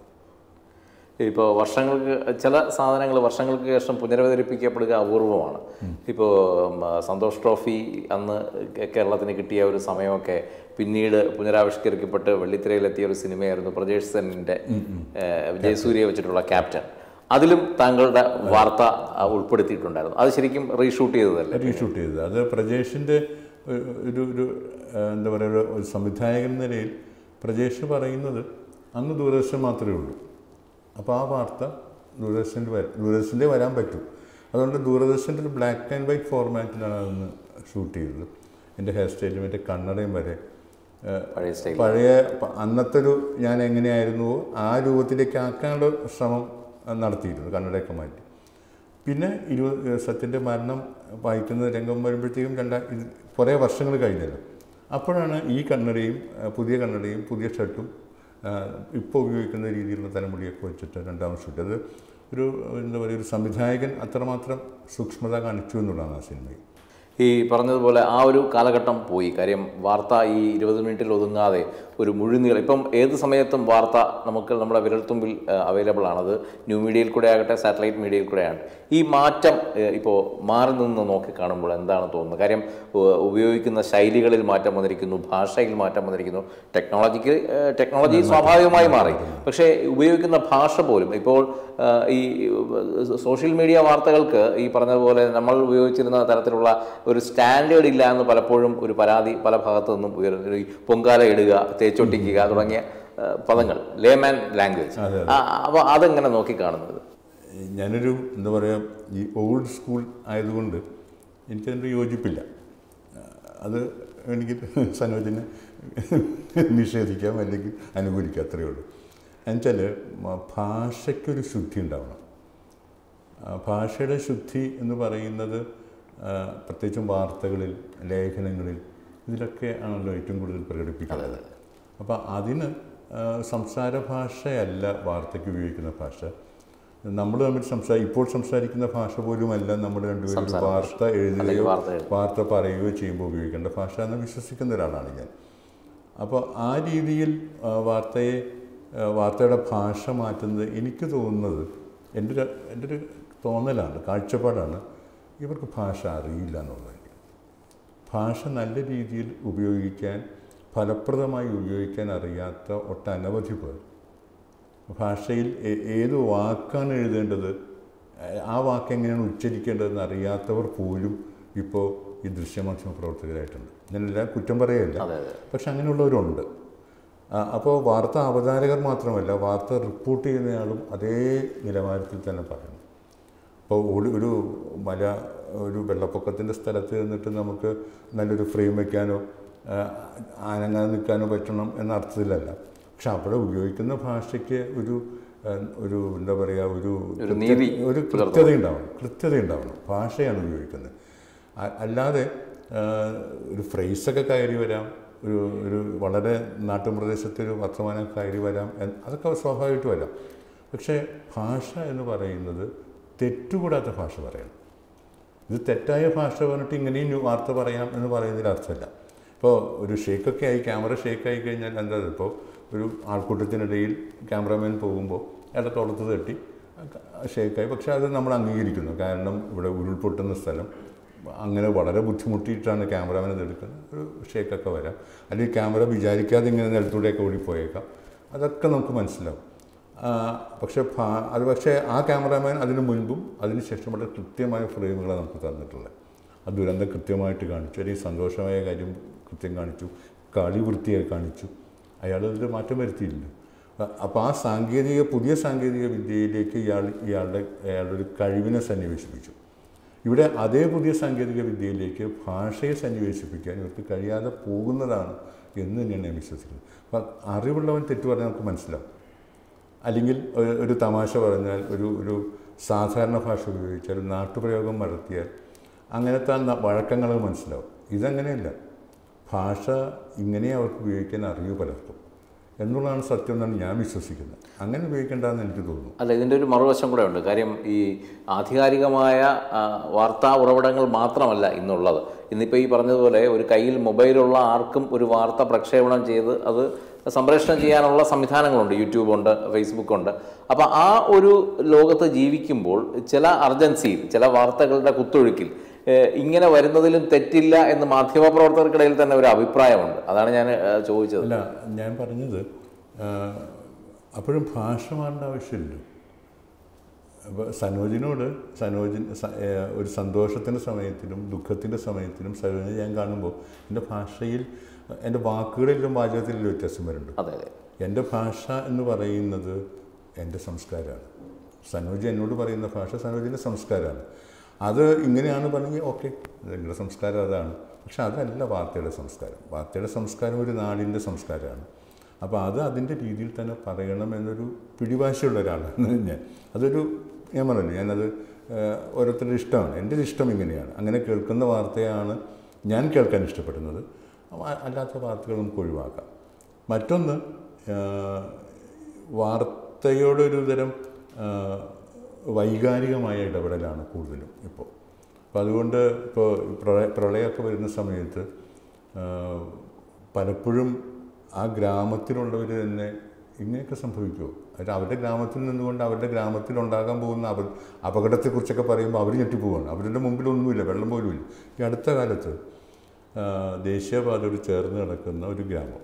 ഇപ്പോൾ വർഷങ്ങൾക്ക് ചില സാധനങ്ങൾ വർഷങ്ങൾക്ക് ശേഷം പുനരവതരിപ്പിക്കപ്പെടുക അപൂർവമാണ് ഇപ്പോൾ സന്തോഷ് ട്രോഫി അന്ന് കേ- കേരളത്തിന് കിട്ടിയ ഒരു സമയമൊക്കെ പിന്നീട് പുനരാവിഷ്കരിക്കപ്പെട്ട് വെള്ളിത്തിരയിലെത്തിയ ഒരു സിനിമയായിരുന്നു പ്രജേഷ് സെന്നിൻ്റെ വിജയസൂര്യയെ വെച്ചിട്ടുള്ള ക്യാപ്റ്റൻ അതിലും താങ്കളുടെ വാർത്ത ആ, ഉൾപ്പെടുത്തിയിട്ടുണ്ടായിരുന്നു അത് ശരിക്കും റീഷൂട്ട് ചെയ്തതല്ലേ റീഷൂട്ട് ചെയ്തത് അത് പ്രജേഷിൻ്റെ ഒരു ഒരു ഒരു ആ, എന്താ പറയുക ഒരു- ഒരു സംവിധായകൻ എന്ന നിലയിൽ പ്രജേഷ് പറയുന്നത് അന്ന് ദൂരദർശൻ മാത്രമേ ഉള്ളൂ അപ്പോൾ ആ വാർത്ത ദൂരദർശൻ്റെ വര ദൂരദർശൻ്റെ വരാൻ പറ്റും അതുകൊണ്ട് ദൂരദർശൻ്റെ ഒരു ബ്ലാക്ക് ആൻഡ് വൈറ്റ് ഫോർമാറ്റിലാണ് അതൊന്ന് ഷൂട്ട് ചെയ്തത് എൻ്റെ ഹെയർ സ്റ്റൈലും എൻ്റെ കണ്ണടയും വരെ ആ, പഴയ സ്റ്റൈൽ പഴയ പ- അന്നത്തെ ഒരു ഞാൻ എങ്ങനെയായിരുന്നുവോ ആ രൂപത്തിലേക്ക് ആക്കാനുള്ള ശ്രമം ആ, നടത്തിയിരുന്നു കണ്ണടയൊക്കെ മാറ്റി പിന്നെ ഇരുപത് സത്യൻ്റെ മരണം വായിക്കുന്ന രംഗം വരുമ്പോഴത്തേക്കും രണ്ടാ ഇത് കുറേ വർഷങ്ങൾ കഴിഞ്ഞല്ലോ അപ്പോഴാണ് ഈ കണ്ണടയും ആ, പുതിയ കണ്ണടയും പുതിയ ഷർട്ടും ഇപ്പോൾ ഉപയോഗിക്കുന്ന രീതിയിലുള്ള തലമുടിയൊക്കെ വെച്ചിട്ട് രണ്ടാമത് ഷൂട്ട് അത് ഒരു എന്താ പറയുക ഒരു സംവിധായകൻ അത്രമാത്രം സൂക്ഷ്മത കാണിച്ചു എന്നുള്ളതാണ് ആ സിനിമയിൽ ഈ പറഞ്ഞതുപോലെ ആ ഒരു കാലഘട്ടം പോയി കാര്യം വാർത്ത ഈ ഇരുപത് മിനിറ്റിൽ ഒതുങ്ങാതെ ഒരു മുഴുനീളം ഇപ്പം ഏത് സമയത്തും വാർത്ത നമുക്ക് നമ്മുടെ വിരൽത്തുമ്പിൽ അവൈലബിൾ ആണ് അത് ന്യൂ മീഡിയയിൽ കൂടെ ആകട്ടെ സാറ്റലൈറ്റ് മീഡിയയിൽ കൂടെയാണ് ഈ മാറ്റം ഇപ്പോൾ മാറി നിന്ന് നോക്കി കാണുമ്പോൾ എന്താണ് തോന്നുന്നത് കാര്യം ഉ- ഉപയോഗിക്കുന്ന ശൈലികളിൽ മാറ്റം വന്നിരിക്കുന്നു ഭാഷയിൽ മാറ്റം വന്നിരിക്കുന്നു ടെക്നോളജിക്ക് ടെക്നോളജി സ്വാഭാവികമായി മാറി പക്ഷേ ഉപയോഗിക്കുന്ന ഭാഷ പോലും ഇപ്പോൾ ആ, ഈ സോഷ്യൽ മീഡിയ വാർത്തകൾക്ക് ഈ പറഞ്ഞതുപോലെ നമ്മൾ ഉപയോഗിച്ചിരുന്ന തരത്തിലുള്ള ഒരു സ്റ്റാൻഡേർഡ് ഇല്ല എന്ന് പലപ്പോഴും ഒരു പരാതി പല ഭാഗത്തു നിന്നും ഉയരുന്നു ഈ പൊങ്കാല ഇടുക തേച്ചൊട്ടിക്കുക തുടങ്ങിയ ആ, പദങ്ങൾ ലേമാൻ ലാംഗ്വേജ് അപ്പോൾ അതെങ്ങനെ നോക്കിക്കാണുന്നത് ഞാനൊരു എന്താ പറയുക ഈ ഓൾഡ് സ്കൂൾ ആയതുകൊണ്ട് എനിക്കതിൻ്റെ യോജിപ്പില്ല അത് എനിക്ക് സനോജിനെ നിഷേധിക്കാം അല്ലെങ്കിൽ അനുകൂലിക്കാം അത്രയേ ഉള്ളൂ എന്നുവെച്ചാൽ ഭാഷയ്ക്കൊരു ശുദ്ധി ഉണ്ടാവണം ആ, ഭാഷയുടെ ശുദ്ധി എന്ന് പറയുന്നത് ആ, പ്രത്യേകിച്ചും വാർത്തകളിൽ ലേഖനങ്ങളിൽ ഇതിലൊക്കെ ആണല്ലോ ഏറ്റവും കൂടുതൽ പ്രകടിപ്പിക്കുന്നത് അപ്പോൾ അതിന് ആ, സംസാര ഭാഷയല്ല വാർത്തയ്ക്ക് ഉപയോഗിക്കുന്ന ഭാഷ നമ്മൾ തമ്മിൽ സംസാ ഇപ്പോൾ സംസാരിക്കുന്ന ഭാഷ പോലുമല്ല നമ്മൾ രണ്ടുപേരും ഒരു വാർത്ത എഴുതുകയോ അല്ലെങ്കിൽ വാർത്ത എഴുതുക. വാർത്ത പറയുകയോ ചെയ്യുമ്പോൾ ഉപയോഗിക്കേണ്ട ഭാഷ എന്ന് വിശ്വസിക്കുന്ന ഒരാളാണ് ഞാൻ അപ്പോൾ ആ രീതിയിൽ ആ, വാർത്തയെ ആ, വാർത്തയുടെ ഭാഷ മാറ്റുന്നത് എനിക്ക് തോന്നുന്നത് എൻ്റെ ഒരു എൻ്റെ ഒരു തോന്നലാണ് കാഴ്ചപ്പാടാണ് ഇവർക്ക് ഭാഷ അറിയില്ല എന്നുള്ളത് ഭാഷ നല്ല രീതിയിൽ ഉപയോഗിക്കാൻ ഫലപ്രദമായി ഉപയോഗിക്കാൻ അറിയാത്ത ഒട്ടനവധി പേർ ഭാഷയിൽ ഏ- ഏത് വാക്കാണ് എഴുതേണ്ടത് ഏ- ആ വാക്ക് എങ്ങനെയാണ് ഉച്ചരിക്കേണ്ടതെന്ന് അറിയാത്തവർ പോലും ഇപ്പോൾ ഈ ദൃശ്യമാധ്യമ പ്രവർത്തകരായിട്ടുണ്ട് ഞാനെല്ലാം കുറ്റം പറയുകയല്ല അതെ അതെ പക്ഷെ അങ്ങനെയുള്ളവരുണ്ട് ആ, അപ്പോൾ വാർത്ത അവതാരകർ മാത്രമല്ല വാർത്ത റിപ്പോർട്ട് ചെയ്യുന്നയാളും അതേ നിലവാരത്തിൽ തന്നെ പറയണം അപ്പോൾ ഒരു ഒരു മല ഒരു വെള്ളപ്പൊക്കത്തിൻ്റെ സ്ഥലത്ത് നിന്നിട്ട് നമുക്ക് നല്ലൊരു ഫ്രെയിം വയ്ക്കാനോ ആ, അനങ്ങാതെ നിൽക്കാനോ പറ്റണം എന്ന അർത്ഥത്തിലല്ല പക്ഷെ അവിടെ ഉപയോഗിക്കുന്ന ഭാഷയ്ക്ക് ഒരു ആ, ഒരു എന്താ പറയുക ഒരു ഒരു നീതി ഒരു കൃത്യത ഉണ്ടാവണം കൃത്യത ഉണ്ടാവണം ഭാഷയാണ് ഉപയോഗിക്കുന്നത് അ- അല്ലാതെ ആ, ഒരു ഫ്രേസൊക്കെ കയറി വരാം ഒരു ഒരു വളരെ നാട്ടുപ്രദേശത്തെ ഒരു വർത്തമാനം കയറി വരാം എന്ന് അതൊക്കെ സ്വാഭാവികമായിട്ട് വരാം പക്ഷേ ഭാഷ എന്ന് പറയുന്നത് തെറ്റുകൂടാത്ത ഭാഷ പറയണം ഇത് തെറ്റായ ഭാഷ പറഞ്ഞിട്ട് ഇങ്ങനെയും ന്യൂ- വാർത്ത പറയാം എന്ന് പറയുന്നതിൽ അർത്ഥമില്ല ഇപ്പോൾ ഒരു ഷേക്കൊക്കെ ആയി ക്യാമറ ഷേക്കായി കഴിഞ്ഞാൽ എന്താ ഇപ്പോൾ ഒരു ആൾക്കൂട്ടത്തിനിടയിൽ ക്യാമറമാൻ പോകുമ്പോൾ അയാളുടെ തോളത്ത് തട്ടി ഷേക്കായി പക്ഷേ അത് നമ്മൾ അംഗീകരിക്കുന്നു കാരണം ഇവിടെ ഉരുൾപൊട്ടുന്ന സ്ഥലം അങ്ങനെ വളരെ ബുദ്ധിമുട്ടിയിട്ടാണ് ക്യാമറമാൻ ഇതെടുക്കുന്നത് ഒരു ഷേക്കൊക്കെ വരാം അല്ലെങ്കിൽ ക്യാമറ വിചാരിക്കാതെ ഇങ്ങനെ നിലത്തൂടെയൊക്കെ ഓടിപ്പോയേക്കാം അതൊക്കെ നമുക്ക് മനസ്സിലാവും ആ, പക്ഷേ ഭാ- അത് പക്ഷേ ആ ക്യാമറാമാൻ അതിന് മുൻപും അതിന് ശേഷമുള്ള കൃത്യമായ ഫ്രെയിമുകളാണ് നമുക്ക് തന്നിട്ടുള്ളത് ആ ദുരന്തം കൃത്യമായിട്ട് കാണിച്ചു അല്ലെങ്കിൽ സന്തോഷമായ കാര്യം കൃത്യം കാണിച്ചു കളി വൃത്തിയായി കാണിച്ചു അയാൾ അതിൽ മാറ്റം വരുത്തിയില്ല അപ്പോൾ ആ സാങ്കേതിക പുതിയ സാങ്കേതിക വിദ്യയിലേക്ക് ഇയാൾ ഇയാളുടെ അയാളുടെ ഒരു കഴിവിനെ സന്നിവേശിപ്പിച്ചു ഇവിടെ അതേ പുതിയ സാങ്കേതിക വിദ്യയിലേക്ക് ഭാഷയെ സന്നിവേശിപ്പിക്കാൻ ഇവർക്ക് കഴിയാതെ പോകുന്നതാണ് എന്ന് തന്നെയാണ് ഞാൻ വിശ്വസിക്കുന്നത് അപ്പം അറിവുള്ളവൻ തെറ്റ് പറഞ്ഞാൽ നമുക്ക് മനസ്സിലാവും അല്ലെങ്കിൽ ഒരു- ഒരു തമാശ പറഞ്ഞാൽ ഒരു ഒരു സാധാരണ ഭാഷ ഉപയോഗിച്ചാൽ നാട്ടുപ്രയോഗം വളർത്തിയാൽ അങ്ങനത്തെ ന- വഴക്കങ്ങൾ മനസ്സിലാവും ഇതങ്ങനെയല്ല ഭാഷ ഇങ്ങനെ അവർക്ക് ഉപയോഗിക്കാൻ അറിയൂ പലർക്കും എന്നുള്ളതാണ് സത്യം എന്നാണ് ഞാൻ വിശ്വസിക്കുന്നത് അങ്ങനെ ഉപയോഗിക്കേണ്ടതെന്ന് എനിക്ക് തോന്നുന്നു അല്ല ഇതിൻ്റെ ഒരു മറുവശം കൂടെ ഉണ്ട് കാര്യം ഈ ആധികാരികമായ ആ, വാർത്താ ഉറവിടങ്ങൾ മാത്രമല്ല ഇന്നുള്ളത് ഇന്നിപ്പോൾ ഈ പറഞ്ഞതുപോലെ ഒരു കയ്യിൽ മൊബൈലുള്ള ആർക്കും ഒരു വാർത്ത പ്രക്ഷേപണം ചെയ്ത് അത് സംപ്രേഷണം ചെയ്യാനുള്ള സംവിധാനങ്ങളുണ്ട് യൂട്യൂബുണ്ട് ഫേസ്ബുക്കുണ്ട് അപ്പോൾ ആ ഒരു ലോകത്ത് ജീവിക്കുമ്പോൾ ചില അർജൻസിയിൽ ചില വാർത്തകളുടെ കുത്തൊഴുക്കിൽ ഏഹ്, ഇങ്ങനെ വരുന്നതിലും തെറ്റില്ല എന്ന് മാധ്യമപ്രവർത്തകർക്കിടയിൽ തന്നെ ഒരു അഭിപ്രായമുണ്ട് അതാണ് ഞാൻ ഏഹ്, ചോദിച്ചത് അല്ല ഞാൻ പറഞ്ഞത് ആ, അപ്പോഴും ഭാഷ മാറേണ്ട ആവശ്യമില്ല അപ്പോൾ സനോജിനോട് സനോജിൻ സ- ഏ, ഒരു സന്തോഷത്തിൻ്റെ സമയത്തിലും ദുഃഖത്തിൻ്റെ സമയത്തിലും സനോജിനെ ഞാൻ കാണുമ്പോൾ എൻ്റെ ഭാഷയിൽ എൻ്റെ വാക്കുകളിലും വാചകത്തിലും വ്യത്യാസം വരുന്നുണ്ട് അതെ അതെ എൻ്റെ ഭാഷ എന്ന് പറയുന്നത് എൻ്റെ സംസ്കാരമാണ് സനോജ് എന്നോട് പറയുന്ന ഭാഷ സനോജിൻ്റെ സംസ്കാരമാണ് അത് ഇങ്ങനെയാണ് പറഞ്ഞെങ്കിൽ ഓക്കെ നിങ്ങളുടെ സംസ്കാരം അതാണ് പക്ഷെ അതല്ല വാർത്തയുടെ സംസ്കാരം വാർത്തയുടെ സംസ്കാരം ഒരു നാടിൻ്റെ സംസ്കാരമാണ് അപ്പോൾ അത് അതിൻ്റെ രീതിയിൽ തന്നെ പറയണം എന്നൊരു പിടിവാശിയുള്ള ഒരാളാണ് ഞാൻ അതൊരു ഞാൻ പറഞ്ഞു ഞാനത് ഏഹ്, ഓരോരുത്തരുടെ ഇഷ്ടമാണ് എൻ്റെ ഒരു ഇഷ്ടം ഇങ്ങനെയാണ് അങ്ങനെ കേൾക്കുന്ന വാർത്തയാണ് ഞാൻ കേൾക്കാൻ ഇഷ്ടപ്പെടുന്നത് അ- അല്ലാത്ത വാർത്തകൾ നമുക്ക് ഒഴിവാക്കാം മറ്റൊന്ന് ആഹ്, വാർത്തയോടൊരു തരം ആഹ്, വൈകാരികമായ ഇടപെടലാണ് കൂടുതലും ഇപ്പോൾ അപ്പോൾ അതുകൊണ്ട് ഇപ്പോൾ പ്രളയ പ്രളയമൊക്കെ വരുന്ന സമയത്ത് ആഹ്, പലപ്പോഴും ആ ഗ്രാമത്തിലുള്ളവർ തന്നെ ഇങ്ങനെയൊക്കെ സംഭവിക്കുമോ അതായത് അവരുടെ ഗ്രാമത്തിൽ നിന്നുകൊണ്ട് അവരുടെ ഗ്രാമത്തിൽ ഉണ്ടാകാൻ പോകുന്ന അപ അപകടത്തെക്കുറിച്ചൊക്കെ പറയുമ്പോൾ അവർ ഞെട്ടിപ്പോവാണ് അവരുടെ മുമ്പിലൊന്നുമില്ല വെള്ളം പോലും ഇല്ല ഈ അടുത്ത കാലത്ത് ആ, ദേശീയപാതയോട് ചേർന്ന് കിടക്കുന്ന ഒരു ഗ്രാമം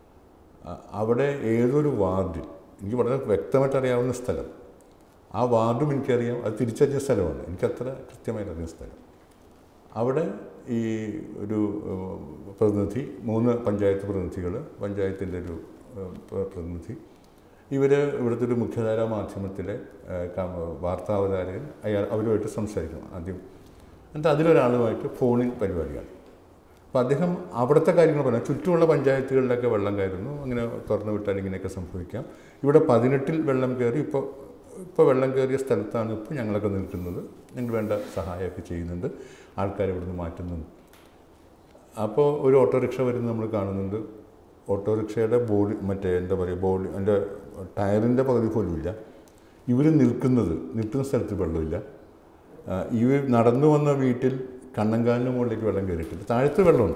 ആ, അവിടെ ഏതൊരു വാർഡിൽ എനിക്ക് വളരെ വ്യക്തമായിട്ട് അറിയാവുന്ന സ്ഥലം ആ വാർഡും എനിക്കറിയാം അത് തിരിച്ചറിഞ്ഞ സ്ഥലമാണ് എനിക്കത്ര കൃത്യമായിട്ട് അറിയുന്ന സ്ഥലം അവിടെ ഈ ഒരു ഏഹ്, പ്രതിനിധി മൂന്ന് പഞ്ചായത്ത് പ്രതിനിധികൾ പഞ്ചായത്തിൻ്റെ ഒരു ഏഹ്, പ്ര- പ്രതിനിധി ഇവർ ഇവിടുത്തെ ഒരു മുഖ്യധാരാ മാധ്യമത്തിലെ ഏഹ്, ക- വാർത്താവതാരകൻ അയാൾ അവരുമായിട്ട് സംസാരിക്കണം ആദ്യം എന്നിട്ട് അതിലൊരാളുമായിട്ട് ഫോണിൽ പരിപാടിയാണ് അപ്പോൾ അദ്ദേഹം അവിടുത്തെ കാര്യങ്ങൾ പറഞ്ഞു ചുറ്റുമുള്ള പഞ്ചായത്തുകളിലൊക്കെ വെള്ളം കയറുന്നു അങ്ങനെ തുറന്നു വിട്ടാൽ ഇങ്ങനെയൊക്കെ സംഭവിക്കാം ഇവിടെ പതിനെട്ടിൽ വെള്ളം കയറി ഇപ്പോൾ ഇപ്പോൾ വെള്ളം കയറിയ സ്ഥലത്താണ് ഇപ്പോൾ ഞങ്ങളൊക്കെ നിൽക്കുന്നത് ഞങ്ങൾ വേണ്ട സഹായമൊക്കെ ചെയ്യുന്നുണ്ട് ആൾക്കാർ ഇവിടുന്ന് മാറ്റുന്നുണ്ട് അപ്പോൾ ഒരു ഓട്ടോറിക്ഷ വരുന്നത് നമ്മൾ കാണുന്നുണ്ട് ഓട്ടോറിക്ഷയുടെ ബോഡി മറ്റേ എന്താ പറയുക ബോഡി അതിൻ്റെ ടയറിൻ്റെ പകുതി പോലും ഇല്ല ഇവർ നിൽക്കുന്നത് നിൽക്കുന്ന സ്ഥലത്ത് വെള്ളമില്ല ആ, ഇവർ നടന്നു വന്ന വീട്ടിൽ കണ്ണങ്കാലിന് മുകളിലേക്ക് വെള്ളം കയറിയിട്ടില്ല താഴത്ത് വെള്ളമുണ്ട്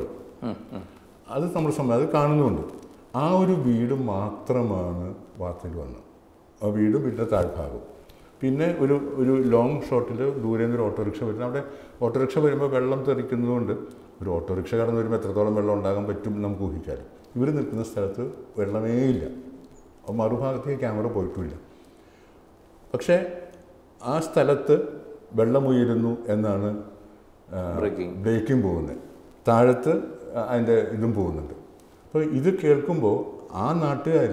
അത് നമ്മൾ സമയം അത് കാണുന്നുണ്ട് ആ ഒരു വീട് മാത്രമാണ് വാർത്തയിൽ വന്നത് ആ വീടും വീടിൻ്റെ താഴ്ഭാഗം പിന്നെ ഒരു ഒരു ലോങ് ഷോട്ടിൽ ദൂരെ നിന്ന് ഒരു ഓട്ടോറിക്ഷ വരുന്നത് അവിടെ ഓട്ടോറിക്ഷ വരുമ്പോൾ വെള്ളം തെറിക്കുന്നതുകൊണ്ട് ഒരു ഓട്ടോറിക്ഷ കടന്ന് വരുമ്പോൾ എത്രത്തോളം വെള്ളം ഉണ്ടാകാൻ പറ്റും എന്ന് നമുക്ക് ഊഹിക്കാമല്ലോ ഇവർ നിൽക്കുന്ന സ്ഥലത്ത് വെള്ളമേ ഇല്ല അപ്പോൾ മറുഭാഗത്തേക്ക് ക്യാമറ പോയിട്ടുമില്ല പക്ഷേ ആ സ്ഥലത്ത് വെള്ളമുയരുന്നു എന്നാണ് ആ, Breaking. ബ്രേക്കിംഗ് പോകുന്നത് താഴത്ത് അതിൻ്റെ ഇതും പോകുന്നുണ്ട് അപ്പോൾ ഇത് കേൾക്കുമ്പോൾ ആ നാട്ടുകാർ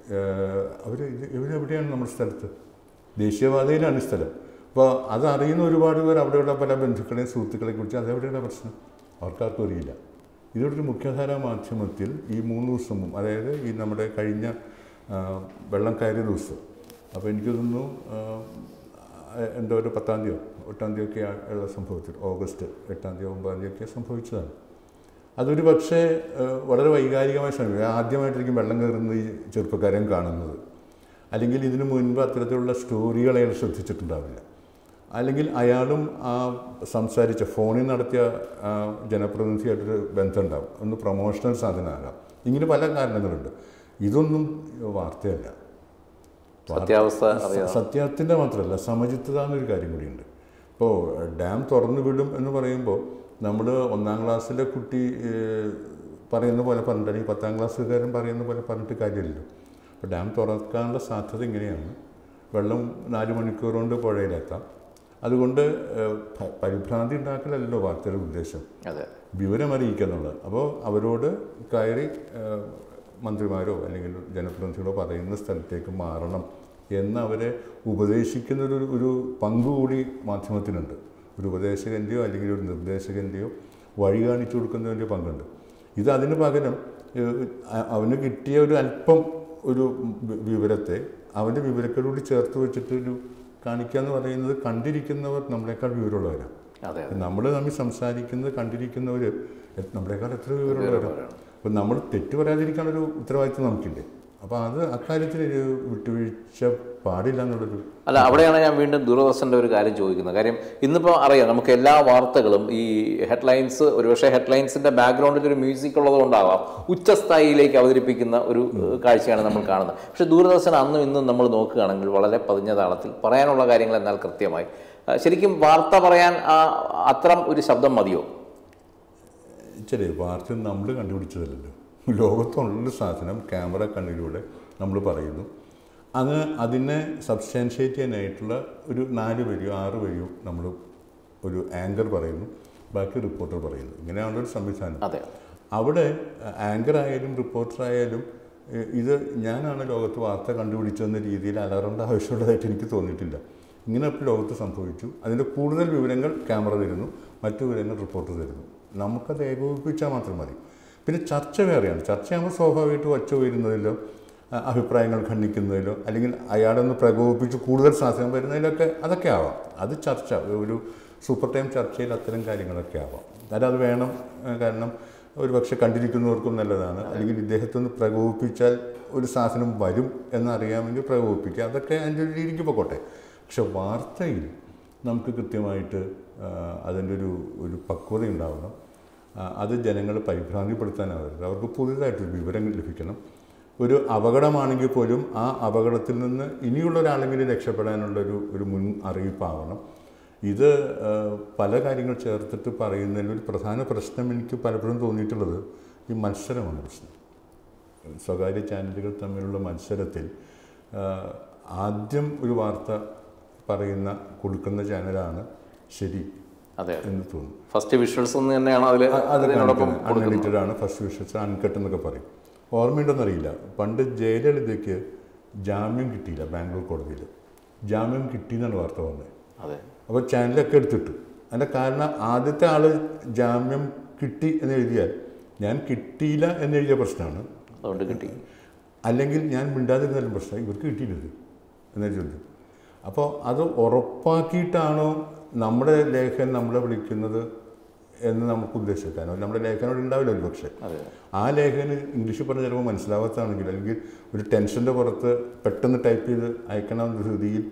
അവർ ഇത് ഇവരെവിടെയാണ് നമ്മുടെ സ്ഥലത്ത് ദേശീയപാതയിലാണ് ഈ സ്ഥലം അപ്പോൾ അതറിയുന്ന ഒരുപാട് പേർ അവിടെയുള്ള പല ബന്ധുക്കളെയും സുഹൃത്തുക്കളെ കുറിച്ച് അതെവിടെയാണ് പ്രശ്നം അവർക്കാർക്കും അറിയില്ല ഇതൊരു മുഖ്യധാരാ മാധ്യമത്തിൽ ഈ മൂന്ന് ദിവസം മുമ്പ് അതായത് ഈ നമ്മുടെ കഴിഞ്ഞ ആ, വെള്ളം കയറിയ ദിവസം അപ്പോൾ എനിക്ക് തോന്നുന്നു ആ, എന്തോ ഒരു പത്താം തീയതിയോ എട്ടാം തീയതി ഒക്കെ ഉള്ള സംഭവത്തിൽ ഓഗസ്റ്റ് എട്ടാം തീയതി ഒമ്പതാം തീയതി ഒക്കെ സംഭവിച്ചതാണ് അതൊരു പക്ഷേ ഏഹ്, വളരെ വൈകാരികമായ സമയം ആദ്യമായിട്ടായിരിക്കും വെള്ളം കയറുന്ന ഈ ചെറുപ്പക്കാരെയും കാണുന്നത് അല്ലെങ്കിൽ ഇതിനു മുൻപ് അത്തരത്തിലുള്ള സ്റ്റോറികൾ അയാൾ ശ്രദ്ധിച്ചിട്ടുണ്ടാവില്ല അല്ലെങ്കിൽ അയാളും ആ സംസാരിച്ച ഫോണിൽ നടത്തിയ ആ, ജനപ്രതിനിധിയായിട്ടൊരു ബന്ധമുണ്ടാവും ഒന്ന് പ്രൊമോഷണൽ സാധനമാകാം ഇങ്ങനെ പല കാരണങ്ങളുണ്ട് ഇതൊന്നും വാർത്തയല്ല സത്യാവസ്ഥ അറിയാം സത്യത്തിൻ്റെ മാത്രമല്ല സമചിത്തത എന്നൊരു കാര്യം കൂടിയുണ്ട് ഇപ്പോൾ ഡാം തുറന്നു വിടും എന്ന് പറയുമ്പോൾ നമ്മൾ ഒന്നാം ക്ലാസ്സിലെ കുട്ടി ഏഹ്, പറയുന്ന പോലെ പറഞ്ഞിട്ട് അല്ലെങ്കിൽ പത്താം ക്ലാസ്സുകാരൻ പറയുന്ന പോലെ പറഞ്ഞിട്ട് കാര്യമില്ലല്ലോ അപ്പോൾ ഡാം തുറക്കാനുള്ള സാധ്യത ഇങ്ങനെയാണ് വെള്ളം നാല് മണിക്കൂർ കൊണ്ട് പുഴയിലെത്താം അതുകൊണ്ട് ഏഹ്, പ- പരിഭ്രാന്തി ഉണ്ടാക്കലല്ലോ വാർത്തയുടെ ഉദ്ദേശം അതെ വിവരം അറിയിക്കുക എന്നുള്ളത് അപ്പോൾ അവരോട് കയറി ഏഹ്, മന്ത്രിമാരോ അല്ലെങ്കിൽ ജനപ്രതിനിധികളോ പറയുന്ന സ്ഥലത്തേക്ക് മാറണം എന്ന് അവരെ ഉപദേശിക്കുന്ന ഒരു ഒരു പങ്ക് കൂടി മാധ്യമത്തിനുണ്ട് ഒരു ഉപദേശകൻ്റെയോ അല്ലെങ്കിൽ ഒരു നിർദ്ദേശകൻ്റെയോ വഴി കാണിച്ചു കൊടുക്കുന്നതിൻ്റെ പങ്കുണ്ട് ഇത് അതിന് പകരം ഏഹ്, അ- അവന് കിട്ടിയ ഒരു അല്പം ഒരു വി- വിവരത്തെ അവൻ്റെ വിവരത്തോടുകൂടി ചേർത്ത് വെച്ചിട്ട് ഒരു കാണിക്കുക എന്ന് പറയുന്നത് കണ്ടിരിക്കുന്നവർ നമ്മളെക്കാൾ വിവരമുള്ളവരാണ് അതെ അതെ നമ്മൾ തമ്മിൽ സംസാരിക്കുന്നത് കണ്ടിരിക്കുന്നവർ നമ്മളെക്കാൾ എത്ര വിവരമുള്ളവരാണ് അപ്പം നമ്മൾ തെറ്റ് പറയാതിരിക്കാനൊരു ഉത്തരവാദിത്വം നമുക്കില്ലേ അപ്പോൾ അത് അക്കാര്യത്തിൽ ഒരു വിട്ടുവീഴ്ച പാടില്ല എന്നുള്ളൊരു അല്ല അവിടെയാണ് ഞാൻ വീണ്ടും ദൂരദർശൻ്റെ ഒരു കാര്യം ചോദിക്കുന്നത് കാര്യം ഇന്നിപ്പോൾ അറിയാം നമുക്ക് എല്ലാ വാർത്തകളും ഈ ഹെഡ്ലൈൻസ് ഒരുപക്ഷെ ഹെഡ്ലൈൻസിന്റെ ബാക്ക്ഗ്രൗണ്ടിൽ ഒരു മ്യൂസിക് ഉള്ളതുകൊണ്ടാവാം ഉച്ചസ്ഥായിയിലേക്ക് അവതരിപ്പിക്കുന്ന ഒരു ഏഹ്, കാഴ്ചയാണ് നമ്മൾ കാണുന്നത് പക്ഷേ ദൂരദർശൻ അന്നും ഇന്നും നമ്മൾ നോക്കുകയാണെങ്കിൽ വളരെ പതിഞ്ഞ താളത്തിൽ പറയാനുള്ള കാര്യങ്ങൾ എന്നാൽ കൃത്യമായി ആ, ശരിക്കും വാർത്ത പറയാൻ ആ അത്തരം ഒരു ശബ്ദം മതിയോ ചെറിയ വാർത്ത നമ്മൾ കണ്ടുപിടിച്ചതല്ലല്ലോ ലോകത്തുള്ള സാധനം ക്യാമറ കണ്ണിലൂടെ നമ്മൾ പറയുന്നു അത് അതിനെ സബ്സ്റ്റാൻഷിയേറ്റ് ചെയ്യാനായിട്ടുള്ള ഒരു നാല് വരിയോ ആറ് വരിയോ നമ്മൾ ഒരു ആങ്കർ പറയുന്നു ബാക്കി റിപ്പോർട്ടർ പറയുന്നു ഇങ്ങനെയാണ് ഒരു സംവിധാനം അതെ അവിടെ ആങ്കർ ആയാലും റിപ്പോർട്ടർ ആയാലും ഏഹ്, ഇത് ഞാനാണ് ലോകത്ത് വാർത്ത കണ്ടുപിടിച്ചെന്ന രീതിയിൽ അലറേണ്ട ആവശ്യമുള്ളതായിട്ട് എനിക്ക് തോന്നിയിട്ടില്ല ഇങ്ങനെ ഇപ്പോൾ ലോകത്ത് സംഭവിച്ചു അതിൻ്റെ കൂടുതൽ വിവരങ്ങൾ ക്യാമറ തരുന്നു മറ്റു വിവരങ്ങൾ റിപ്പോർട്ടർ തരുന്നു നമുക്കത് ഏകോപിപ്പിച്ചാൽ മാത്രം മതി പിന്നെ ചർച്ച വേറെയാണ് ചർച്ചയാകുമ്പോൾ സ്വാഭാവികമായിട്ട് ഒച്ച ഉയരുന്നതിലോ അഹ് അഭിപ്രായങ്ങൾ ഖണ്ഡിക്കുന്നതിലോ അല്ലെങ്കിൽ അയാളൊന്ന് പ്രകോപിപ്പിച്ച് കൂടുതൽ സാധ്യത വരുന്നതിലൊക്കെ അതൊക്കെ ആവാം അത് ചർച്ച ഒരു സൂപ്പർ ടൈം ചർച്ചയിൽ അത്തരം കാര്യങ്ങളൊക്കെ ആവാം അതായത് അത് വേണം ഏഹ് കാരണം ഒരു പക്ഷെ കണ്ടിരിക്കുന്നവർക്കും നല്ലതാണ് അല്ലെങ്കിൽ ഇദ്ദേഹത്തെ ഒന്ന് പ്രകോപിപ്പിച്ചാൽ ഒരു സാധനം വരും എന്നറിയാമെങ്കിൽ പ്രകോപിപ്പിക്കുക അതൊക്കെ അതിൻ്റെ ഒരു രീതിക്ക് പോയിക്കോട്ടെ പക്ഷെ വാർത്തയിൽ നമുക്ക് കൃത്യമായിട്ട് ആ, അതിൻ്റെ ഒരു ഒരു പക്വത ഉണ്ടാവണം ആ, അത് ജനങ്ങളെ പരിഭ്രാന്തിപ്പെടുത്താനാവരുത് അവർക്ക് പുതിയതായിട്ടൊരു വിവരങ്ങൾ ലഭിക്കണം ഒരു അപകടമാണെങ്കിൽ പോലും ആ അപകടത്തിൽ നിന്ന് ഇനിയുള്ള ഒരാളെങ്കിലും രക്ഷപ്പെടാനുള്ള ഒരു ഒരു മുൻ അറിയിപ്പാവണം ഇത് ആ, പല കാര്യങ്ങൾ ചേർത്തിട്ട് പറയുന്നതിൽ ഒരു പ്രധാന പ്രശ്നം എനിക്ക് പലപ്പോഴും തോന്നിയിട്ടുള്ളത് ഈ മത്സരമാണ് പ്രശ്നം സ്വകാര്യ ചാനലുകൾ തമ്മിലുള്ള മത്സരത്തിൽ ആ, ആദ്യം ഒരു വാർത്ത പറയുന്ന കൊടുക്കുന്ന ചാനലാണ് ശരി അതെ എന്ന് തോന്നുന്നു ഫസ്റ്റ് വിഷ്വൽസ് എന്ന് തന്നെയാണ് അതിൽ അ- അത് അതിനോടൊപ്പം അൺഎഡിറ്റഡ് ആണ് ഫസ്റ്റ് വിഷസ് അൺകട്ട് എന്നൊക്കെ പറയും ഓർമ്മയുണ്ടെന്നറിയില്ല പണ്ട് ജയലളിതയ്ക്ക് ജാമ്യം കിട്ടിയില്ല ബാംഗ്ലൂർ കോടതിയിൽ ജാമ്യം കിട്ടിയെന്നാണ് വാർത്ത വന്നത് അതെ അപ്പോൾ ചാനലൊക്കെ എടുത്തിട്ടു അതിൻ്റെ കാരണം ആദ്യത്തെ ആൾ ജാമ്യം കിട്ടി എന്ന് എഴുതിയാൽ ഞാൻ കിട്ടിയില്ല എന്നെഴുതിയ പ്രശ്നമാണ് അതുകൊണ്ട് കിട്ടി അല്ലെങ്കിൽ ഞാൻ മിണ്ടാതിരുന്നാലും പ്രശ്നം ഇവർക്ക് കിട്ടിയില്ലത് എന്ന ചോദ്യം അപ്പോൾ അത് ഉറപ്പാക്കിയിട്ടാണോ നമ്മുടെ ലേഖൻ നമ്മളെ വിളിക്കുന്നത് എന്ന് നമുക്ക് ഉദ്ദേശിക്കാനോ നമ്മുടെ ലേഖനോട് ഉണ്ടാവില്ല ഒരു പക്ഷേ അതെ ആ ലേഖന് ഇംഗ്ലീഷിൽ പറഞ്ഞ ചിലപ്പോൾ മനസ്സിലാവാത്തതാണെങ്കിൽ അല്ലെങ്കിൽ ഒരു ടെൻഷൻ്റെ പുറത്ത് പെട്ടെന്ന് ടൈപ്പ് ചെയ്ത് അയക്കണമെന്ന രീതിയിൽ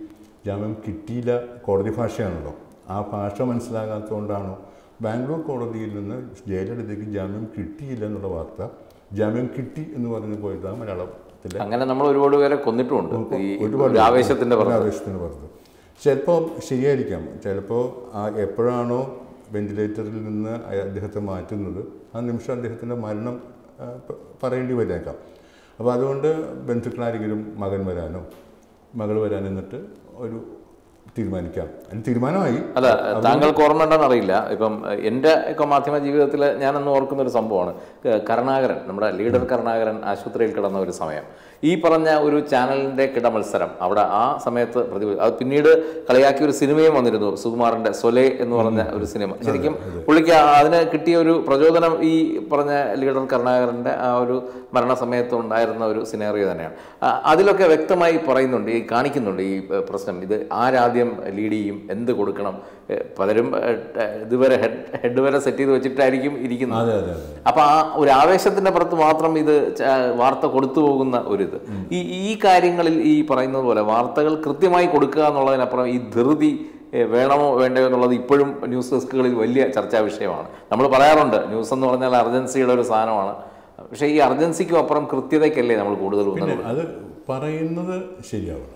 ജാമ്യം കിട്ടിയില്ല കോടതി ഭാഷയാണല്ലോ ആ ഭാഷ മനസ്സിലാകാത്തതുകൊണ്ടാണോ ബാംഗ്ലൂർ കോടതിയിൽ നിന്ന് ജയലളിതയ്ക്ക് ജാമ്യം കിട്ടിയില്ല എന്നുള്ള വാർത്ത ജാമ്യം കിട്ടി എന്ന് പറഞ്ഞു പോയതാണ് മലയാളത്തിലെ അങ്ങനെ നമ്മൾ ഒരുപാട് പേരെ കൊന്നിട്ടുമുണ്ട് ഈ ഒരുപാട് ഒരു ആവേശത്തിന്റെ ഒരു പുറത്ത് ആവേശത്തിന് പുറത്ത് ചിലപ്പോൾ ശരിയായിരിക്കാം ചിലപ്പോൾ ആ എപ്പോഴാണോ വെന്റിലേറ്ററിൽ നിന്ന് അയ- അദ്ദേഹത്തെ മാറ്റുന്നത് ആ നിമിഷം അദ്ദേഹത്തിൻ്റെ മരണം ആ, പ- പറയേണ്ടി വരേക്കാം അപ്പോൾ അതുകൊണ്ട് ബന്ധുക്കളാരെങ്കിലും മകൻ വരാനോ മകൾ വരാൻ എന്നിട്ട് ഒരു തീരുമാനിക്കാം അതിന് തീരുമാനമായി അല്ല താങ്കൾക്ക് ഓർമ്മ ഉണ്ടെന്ന് അറിയില്ല ഇപ്പം എഹ്, എൻ്റെ ഒക്കെ മാധ്യമ ജീവിതത്തിൽ ഞാനന്ന് ഓർക്കുന്ന ഒരു സംഭവമാണ് ക- കരുണാകരൻ നമ്മുടെ ലീഡർ കരുണാകരൻ ആശുപത്രിയിൽ കിടന്ന ഒരു സമയം ഈ പറഞ്ഞ ഒരു ചാനലിൻ്റെ കിടമത്സരം അവിടെ ആ സമയത്ത് പ്രതി അത് പിന്നീട് കളിയാക്കിയ ഒരു സിനിമയും വന്നിരുന്നു സുകുമാറിൻ്റെ സൊലെ എന്ന് പറഞ്ഞ ഒരു സിനിമ ശരിക്കും പുള്ളിക്ക് ആ- അതിന് കിട്ടിയ ഒരു പ്രചോദനം ഈ പറഞ്ഞ ലീഡർ കരുണാകരൻ്റെ ആ ഒരു മരണസമയത്ത് ഉണ്ടായിരുന്ന ഒരു സിനാറിയോ തന്നെയാണ് ആ, അതിലൊക്കെ വ്യക്തമായി പറയുന്നുണ്ട് ഈ കാണിക്കുന്നുണ്ട് ഈ ഏഹ്, പ്രശ്നം ഇത് ആരാദ്യം ലീഡ് ചെയ്യും എന്ത് കൊടുക്കണം ഏഹ്, പലരും ഏഹ്, ടെ- ഇതുവരെ ഹെഡ് ഹെഡ് വരെ സെറ്റ് ചെയ്ത് വെച്ചിട്ടായിരിക്കും ഇരിക്കുന്നത് അതെ അതെ അതെ അപ്പൊ ആ ഒരു ആവേശത്തിന്റെ പുറത്ത് മാത്രം ഇത് ച- വാർത്ത കൊടുത്തു പോകുന്ന ഒരു ഇത് ഈ ഈ കാര്യങ്ങളിൽ ഈ പറയുന്നത് പോലെ വാർത്തകൾ കൃത്യമായി കൊടുക്കുക എന്നുള്ളതിനപ്പുറം ഈ ധൃതി ഏഹ്, വേണമോ വേണ്ടയോ എന്നുള്ളത് ഇപ്പോഴും ന്യൂസ് ഡെസ്കുകളിൽ വലിയ ചർച്ചാ വിഷയമാണ് നമ്മൾ പറയാറുണ്ട് ന്യൂസ് എന്ന് പറഞ്ഞാൽ അർജൻസിയുടെ ഒരു സാധനമാണ് പക്ഷേ ഈ അർജൻസിക്കും അപ്പുറം കൃത്യതയ്ക്കല്ലേ നമ്മൾ കൂടുതൽ ഊന്നൽ പിന്നെ അത് പറയുന്നത് ശരിയാവണം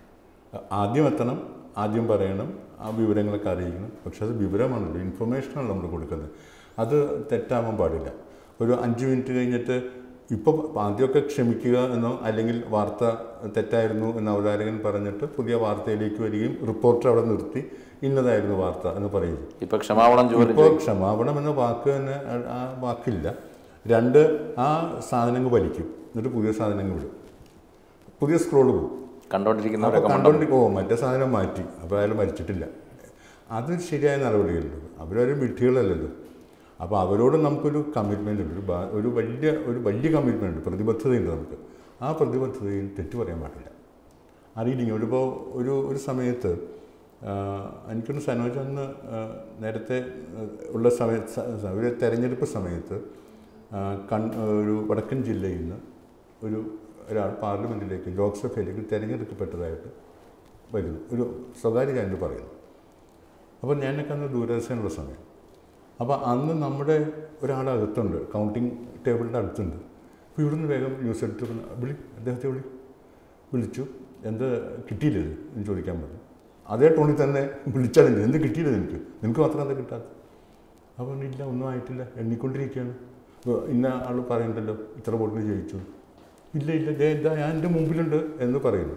ആദ്യം എത്തണം ആദ്യം പറയണം ആ വിവരങ്ങളൊക്കെ അറിയിക്കണം പക്ഷെ അത് വിവരമാണല്ലോ ഇൻഫർമേഷനാണ് നമ്മൾ കൊടുക്കുന്നത് അത് തെറ്റാവാൻ പാടില്ല ഒരു അഞ്ച് മിനിറ്റ് കഴിഞ്ഞിട്ട് ഇപ്പോൾ ആദ്യമൊക്കെ ക്ഷമിക്കുക എന്നോ അല്ലെങ്കിൽ വാർത്ത തെറ്റായിരുന്നു എന്ന് അവതാരകൻ പറഞ്ഞിട്ട് പുതിയ വാർത്തയിലേക്ക് വരികയും റിപ്പോർട്ടർ അവിടെ നിർത്തി ഇന്നതായിരുന്നു വാർത്ത എന്ന് പറയുന്നു ഇപ്പൊ ക്ഷമാപണം ജോലി ഇപ്പോൾ ക്ഷമാപണം എന്ന വാക്ക് തന്നെ ആ- ആ വാക്കില്ല രണ്ട് ആ സാധനങ്ങൾ വലിക്കും എന്നിട്ട് പുതിയ സാധനങ്ങൾ വിടും പുതിയ സ്ക്രോൾ പോകും അപ്പോൾ കണ്ടോണ്ടിരിക്കുന്നവരൊക്കെ കണ്ടോണ്ടി ഓ മറ്റേ സാധനം മാറ്റി അപ്പോൾ അയാൾ മരിച്ചിട്ടില്ല അത് ശരിയായ നടപടിയല്ലല്ലോ അവരൊരു വിഡ്ഢികളല്ലല്ലോ അപ്പോൾ അവരോട് നമുക്കൊരു കമ്മിറ്റ്മെൻ്റ് ഉണ്ട് ഒരു ബാ- ഒരു വലിയ ഒരു വലിയ കമ്മിറ്റ്മെൻ്റ് ഉണ്ട് പ്രതിബദ്ധതയുണ്ട് നമുക്ക് ആ പ്രതിബദ്ധതയിൽ തെറ്റ് പറയാൻ പാടില്ല അറിയില്ലെങ്കിൽ ഒരുപ്പോൾ ഒരു ഒരു സമയത്ത് ആ, എനിക്കൊന്ന് സനോജ് അന്ന് ആ, നേരത്തെ ആ, ഉള്ള സമയത്ത് ഒരു തെരഞ്ഞെടുപ്പ് സമയത്ത് ആ, കൺ ഒരു വടക്കൻ ജില്ലയിൽ നിന്ന് ഒരു ഒരാൾ പാർലമെൻറ്റിലേക്ക് ലോക്സഭയിലേക്ക് തിരഞ്ഞെടുക്കപ്പെട്ടതായിട്ട് വരുന്നു ഒരു സ്വകാര്യ ചാനൽ പറയുന്നു അപ്പോൾ ഞാനൊക്കെ അന്ന് ദൂരദർശനുള്ള സമയം അപ്പോൾ അന്ന് നമ്മുടെ ഒരാളകത്തുണ്ട് കൗണ്ടിങ് ടേബിളിൻ്റെ അടുത്തുണ്ട് അപ്പോൾ ഇവിടുന്ന് വേഗം ന്യൂസ് എഡിറ്റർ വിളി അദ്ദേഹത്തെ വിളി വിളിച്ചു എന്ത് കിട്ടിയില്ല ഇത് എന്ന് ചോദിക്കാൻ പറഞ്ഞു അതേ ടോണിൽ തന്നെ വിളിച്ചാൽ എന്ത് എന്ത് കിട്ടിയില്ല നിനക്ക് നിനക്ക് മാത്രം എന്താ കിട്ടാത്ത അപ്പോൾ ഇല്ല ഒന്നും ആയിട്ടില്ല എണ്ണിക്കൊണ്ടിരിക്കുകയാണ് അപ്പോൾ ഇന്ന ആൾ പറയുന്നുണ്ടല്ലോ ഇത്ര വോട്ടിന് ജയിച്ചു ഇല്ല ഇല്ല ദേ ഇതാ ഞാൻ എൻ്റെ മുമ്പിലുണ്ട് എന്ന് പറയുന്നു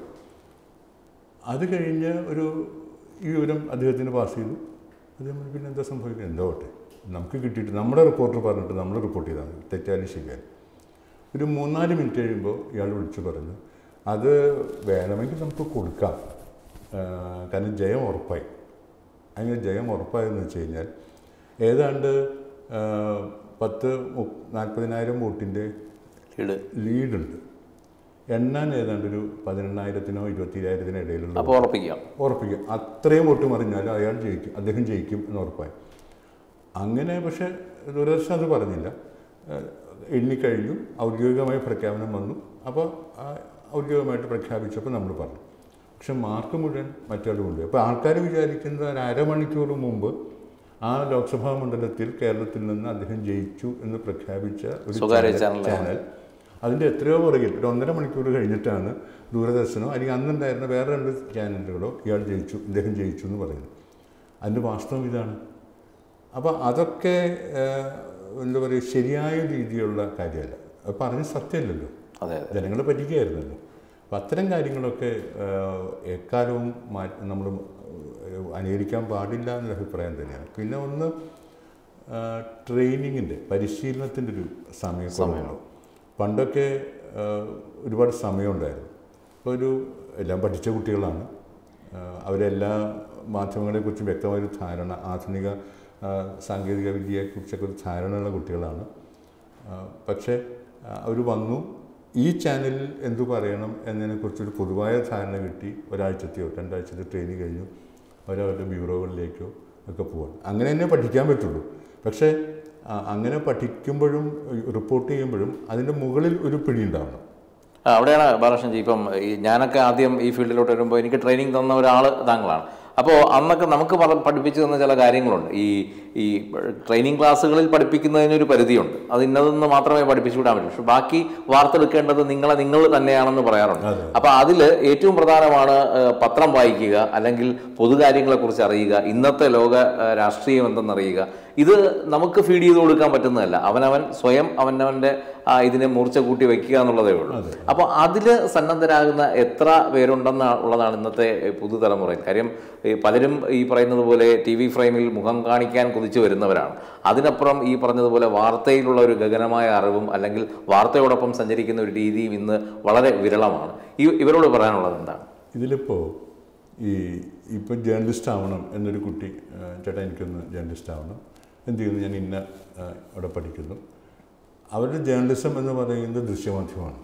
അത് കഴിഞ്ഞ് ഒരു ഈ വിവരം അദ്ദേഹത്തിന് പാസ് ചെയ്തു അദ്ദേഹം പറഞ്ഞു, പിന്നെ എന്താ സംഭവിക്കുന്നത് എന്തോ ഓട്ടെ നമുക്ക് കിട്ടിയിട്ട് നമ്മുടെ റിപ്പോർട്ടർ പറഞ്ഞിട്ട് നമ്മൾ റിപ്പോർട്ട് ചെയ്താൽ മതി തെറ്റാലും ശരിയാലും ഒരു മൂന്നാല് മിനിറ്റ് കഴിയുമ്പോൾ ഇയാൾ വിളിച്ചു പറഞ്ഞു അത് വേണമെങ്കിൽ നമുക്ക് കൊടുക്കാം ആ, കാരണം ജയം ഉറപ്പായി അങ്ങനെ ജയം ഉറപ്പായെന്ന് വെച്ച് കഴിഞ്ഞാൽ ഏതാണ്ട് ആ, പത്ത് മുപ്പ- നാൽപ്പതിനായിരം വോട്ടിൻ്റെ ഇട് ലീഡുണ്ട് എണ്ണാൻ ഏതാണ്ട് ഒരു പതിനെണ്ണായിരത്തിനോ ഇരുപത്തിരായിരത്തിനോ ഇടയിലുള്ള അപ്പോൾ ഉറപ്പിക്കാം ഉറപ്പിക്കും അത്രയും വോട്ട് മറിഞ്ഞാൽ അയാൾ ജയിക്കും അദ്ദേഹം ജയിക്കും എന്ന് ഉറപ്പായി അങ്ങനെ പക്ഷേ ദൂരദർശൻ അത് പറഞ്ഞില്ല ഏഹ് എണ്ണിക്കഴിഞ്ഞു ഔദ്യോഗികമായ പ്രഖ്യാപനം വന്നു അപ്പോൾ ആ ഔദ്യോഗികമായിട്ട് പ്രഖ്യാപിച്ചപ്പോൾ നമ്മൾ പറഞ്ഞു പക്ഷെ മാർക്ക് മുഴുവൻ മറ്റൊരു കൊണ്ട് അപ്പോൾ ആൾക്കാർ വിചാരിക്കുന്നത് ഒരു അരമണിക്കൂർ മുമ്പ് ആ ലോക്സഭാ മണ്ഡലത്തിൽ കേരളത്തിൽ നിന്ന് അദ്ദേഹം ജയിച്ചു എന്ന് പ്രഖ്യാപിച്ച ഒരു സ്വകാര്യ ചാനൽ- ചാനലാണ്. ചാനൽ അതിൻ്റെ എത്രയോ പുറകിൽ ഒരു ഒന്നര മണിക്കൂർ കഴിഞ്ഞിട്ടാണ് ദൂരദർശനോ അല്ലെങ്കിൽ അന്നുണ്ടായിരുന്ന വേറെ രണ്ട് ചാനലുകളോ ഇയാൾ ജയിച്ചു ഇദ്ദേഹം ജയിച്ചു എന്ന് പറയുന്നു അതിൻ്റെ വാസ്തവം ഇതാണ് അപ്പോൾ അതൊക്കെ ഏഹ്, എന്താ പറയുക ശരിയായ രീതിയിലുള്ള കാര്യമല്ല അത് പറഞ്ഞ് സത്യമല്ലല്ലോ അതെ അതെ ജനങ്ങളെ പറ്റിക്കുകയായിരുന്നല്ലോ അപ്പം അത്തരം കാര്യങ്ങളൊക്കെ ഏഹ്, എക്കാലവും മാറ്റി നമ്മൾ അനുകരിക്കാൻ പാടില്ല എന്നൊരു അഭിപ്രായം തന്നെയാണ് പിന്നെ ഒന്ന് ട്രെയിനിങ്ങിൻ്റെ പരിശീലനത്തിൻ്റെ ഒരു സമയം പണ്ടൊക്കെ ഏഹ്, ഒരുപാട് സമയമുണ്ടായിരുന്നു ഇപ്പോൾ ഒരു എല്ലാം പഠിച്ച കുട്ടികളാണ് ഏഹ്, അവരെല്ലാ മാധ്യമങ്ങളെക്കുറിച്ചും വ്യക്തമായൊരു ധാരണ ആധുനിക ഏഹ്, സാങ്കേതിക വിദ്യയെക്കുറിച്ചൊക്കെ ഒരു ധാരണയുള്ള കുട്ടികളാണ് ഏഹ്, പക്ഷേ അവർ വന്നു ഈ ചാനലിൽ എന്തു പറയണം എന്നതിനെക്കുറിച്ചൊരു പൊതുവായ ധാരണ കിട്ടി ഒരാഴ്ചത്തെയോ രണ്ടാഴ്ചത്തെ ട്രെയിനിങ് കഴിഞ്ഞു അവരവരുടെ ബ്യൂറോകളിലേക്കോ ഒക്കെ പോവാണ് അങ്ങനെ തന്നെ പഠിക്കാൻ പറ്റുള്ളൂ പക്ഷേ ആ, അങ്ങനെ പഠിക്കുമ്പോഴും റിപ്പോർട്ട് ചെയ്യുമ്പോഴും അതിൻ്റെ മുകളിൽ ഒരു പിടി ഉണ്ടാവണം ആ, അവിടെയാണ് ബാലകൃഷ്ണൻജി ഇപ്പം ഈ ഞാനൊക്കെ ആദ്യം ഈ ഫീൽഡിലോട്ട് വരുമ്പോൾ എനിക്ക് ട്രെയിനിങ് തന്ന ഒരാൾ താങ്കളാണ് അപ്പോൾ അന്നൊക്കെ നമുക്ക് പറ- പഠിപ്പിച്ചു തന്ന ചില കാര്യങ്ങളുണ്ട് ഈ ഈ ട്രെയിനിങ് ക്ലാസ്സുകളിൽ പഠിപ്പിക്കുന്നതിനൊരു പരിധിയുണ്ട് അത് ഇന്നതെന്ന് മാത്രമേ പഠിപ്പിച്ചു വിടാൻ പറ്റൂ പക്ഷെ ബാക്കി വാർത്തെടുക്കേണ്ടത് നിങ്ങളെ നിങ്ങൾ തന്നെയാണെന്ന് പറയാറുണ്ട് അതെ. അപ്പോൾ അതിൽ ഏറ്റവും പ്രധാനമാണ് ഏഹ്, പത്രം വായിക്കുക അല്ലെങ്കിൽ പൊതുകാര്യങ്ങളെക്കുറിച്ച് അറിയുക ഇന്നത്തെ ലോക ഏഹ്, രാഷ്ട്രീയം എന്തെന്നറിയുക ഇത് നമുക്ക് ഫീഡ് ചെയ്ത് കൊടുക്കാൻ പറ്റുന്നതല്ല അവനവൻ സ്വയം അവനവൻ്റെ ആ, ഇതിനെ മൂർച്ച കൂട്ടി വെക്കുക എന്നുള്ളതേ ഉള്ളൂ അപ്പോൾ അതിൽ സന്നദ്ധരാകുന്ന എത്ര പേരുണ്ടെന്ന് ഉള്ളതാണ് ഇന്നത്തെ പുതുതലമുറയിൽ കാര്യം ഈ പലരും ഈ പറയുന്നത് പോലെ ടി വി ഫ്രെയിമിൽ മുഖം കാണിക്കാൻ കുതിച്ചു വരുന്നവരാണ് അതിനപ്പുറം ഈ പറഞ്ഞതുപോലെ വാർത്തയിലുള്ള ഒരു ഗഗനമായ അറിവും അല്ലെങ്കിൽ വാർത്തയോടൊപ്പം സഞ്ചരിക്കുന്ന ഒരു രീതിയും ഇന്ന് വളരെ വിരളമാണ് ഈ ഇവരോട് പറയാനുള്ളത് എന്താണ് ഇതിലിപ്പോൾ ഈ ഇപ്പോൾ ജേർണലിസ്റ്റ് ആവണം എന്നൊരു കുട്ടി ആ, ചേട്ടാ എനിക്കൊന്ന് ജേർണലിസ്റ്റ് ആവണം എന്ത് ചെയ്യുന്നു ഞാൻ ഇന്ന ആ, അവിടെ പഠിക്കുന്നു അവരുടെ ജേർണലിസം എന്ന് പറയുന്നത് ദൃശ്യമാധ്യമമാണ്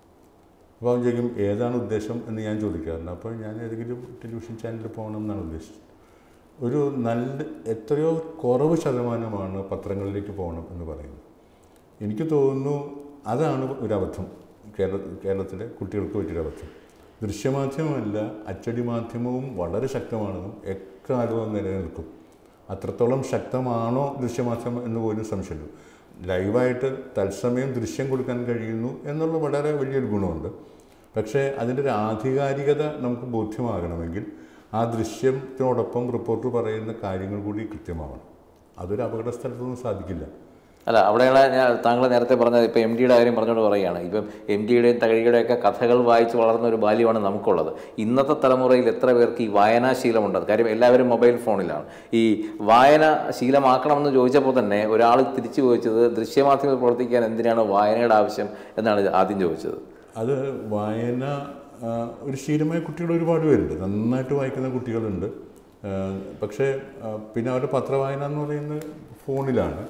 അപ്പോൾ അവൻ ചോദിക്കും ഏതാണ് ഉദ്ദേശം എന്ന് ഞാൻ ചോദിക്കാറുണ്ട് അപ്പോൾ ഞാൻ ഏതെങ്കിലും ടെലിവിഷൻ ചാനലിൽ പോകണം എന്നാണ് ഉദ്ദേശിച്ചത് ഒരു നല്ല എത്രയോ കുറവ് ശതമാനമാണ് പത്രങ്ങളിലേക്ക് പോകണം എന്ന് പറയുന്നത് എനിക്ക് തോന്നുന്നു അതാണ് ഒരു അബദ്ധം കേരള കേരളത്തിലെ കുട്ടികൾക്ക് പറ്റിയൊരു അബദ്ധം ദൃശ്യമാധ്യമമല്ല അച്ചടി മാധ്യമവും വളരെ ശക്തമാണെന്നും എക്കാലവും നിലനിൽക്കും അത്രത്തോളം ശക്തമാണോ ദൃശ്യമാധ്യമം എന്ന് പോലും സംശയമുള്ളൂ ലൈവായിട്ട് തത്സമയം ദൃശ്യം കൊടുക്കാൻ കഴിയുന്നു എന്നുള്ള വളരെ വലിയൊരു ഗുണമുണ്ട് പക്ഷേ അതിൻ്റെ ഒരു ആധികാരികത നമുക്ക് ബോധ്യമാകണമെങ്കിൽ ആ ദൃശ്യത്തിനോടൊപ്പം റിപ്പോർട്ടർ പറയുന്ന കാര്യങ്ങൾ കൂടി കൃത്യമാവണം അതൊരു അപകട സ്ഥലത്തൊന്നും സാധിക്കില്ല അല്ല അവിടെയാണ് ഞാൻ താങ്കൾ നേരത്തെ പറഞ്ഞത് ഇപ്പം എം ഡിയുടെ കാര്യം പറഞ്ഞുകൊണ്ട് പറയുകയാണ് ഇപ്പം എം ഡിയുടെയും തകഴിയുടെയൊക്കെ കഥകൾ വായിച്ച് വളർന്ന ഒരു ബാല്യമാണ് നമുക്കുള്ളത് ഇന്നത്തെ തലമുറയിൽ എത്ര പേർക്ക് ഈ വായനാശീലമുണ്ട് കാര്യം എല്ലാവരും മൊബൈൽ ഫോണിലാണ് ഈ വായന ശീലമാക്കണമെന്ന് ചോദിച്ചപ്പോൾ തന്നെ ഒരാൾ തിരിച്ചു ചോദിച്ചത് ദൃശ്യമാധ്യമത്തിൽ പ്രവർത്തിക്കാൻ എന്തിനാണ് വായനയുടെ ആവശ്യം എന്നാണ് ആദ്യം ചോദിച്ചത് അത് വായന ആ, ഒരു ശീലമായ കുട്ടികൾ ഒരുപാട് പേരുണ്ട് നന്നായിട്ട് വായിക്കുന്ന കുട്ടികളുണ്ട് ആ, പക്ഷേ ആ, പിന്നെ അവരുടെ പത്രവായന എന്ന് പറയുന്നത് ഫോണിലാണ്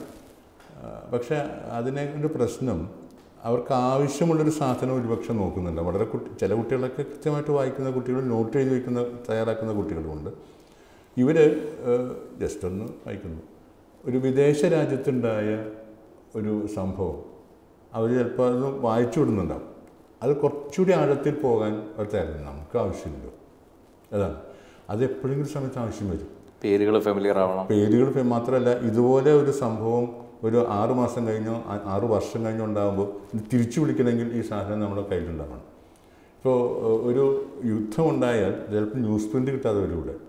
ആ, പക്ഷേ അതിനെ ഒരു പ്രശ്നം അവർക്ക് ആവശ്യമുള്ളൊരു സാധനം ഒരുപക്ഷെ നോക്കുന്നുണ്ട് വളരെ കുട്ടി ചില കുട്ടികളൊക്കെ കൃത്യമായിട്ട് വായിക്കുന്ന കുട്ടികൾ നോട്ട് എഴുതി വയ്ക്കുന്ന തയ്യാറാക്കുന്ന കുട്ടികളുമുണ്ട് ഇവർ ജസ്റ്റ് ഒന്ന് വായിക്കുന്നു ഒരു വിദേശ രാജ്യത്തുണ്ടായ ഒരു സംഭവം അവർ ചിലപ്പോൾ അത് വായിച്ചു വിടുന്നുണ്ടാവും അത് കുറച്ചുകൂടി ആഴത്തിൽ പോകാൻ അവർ തരുന്നു നമുക്ക് ആവശ്യമില്ല അതാണ് അത് എപ്പോഴെങ്കിലും സമയത്ത് ആവശ്യം വരും പേരുകൾ ഫെമിലിയർ ആവണം പേരുകൾ ഫെ- മാത്രമല്ല ഇതുപോലെ ഒരു സംഭവം ഒരു ആറ് മാസം കഴിഞ്ഞോ ആ- ആറ് വർഷം കഴിഞ്ഞോ ഉണ്ടാകുമ്പോൾ ഇത് തിരിച്ചു വിളിക്കണമെങ്കിൽ ഈ സാധനം നമ്മുടെ കയ്യിലുണ്ടാവണം ഇപ്പോൾ ഏഹ്, ഒരു യുദ്ധമുണ്ടായാൽ ചിലപ്പോൾ ന്യൂസ് പ്രിൻ്റ് കിട്ടാതെ വരും ഇവിടെ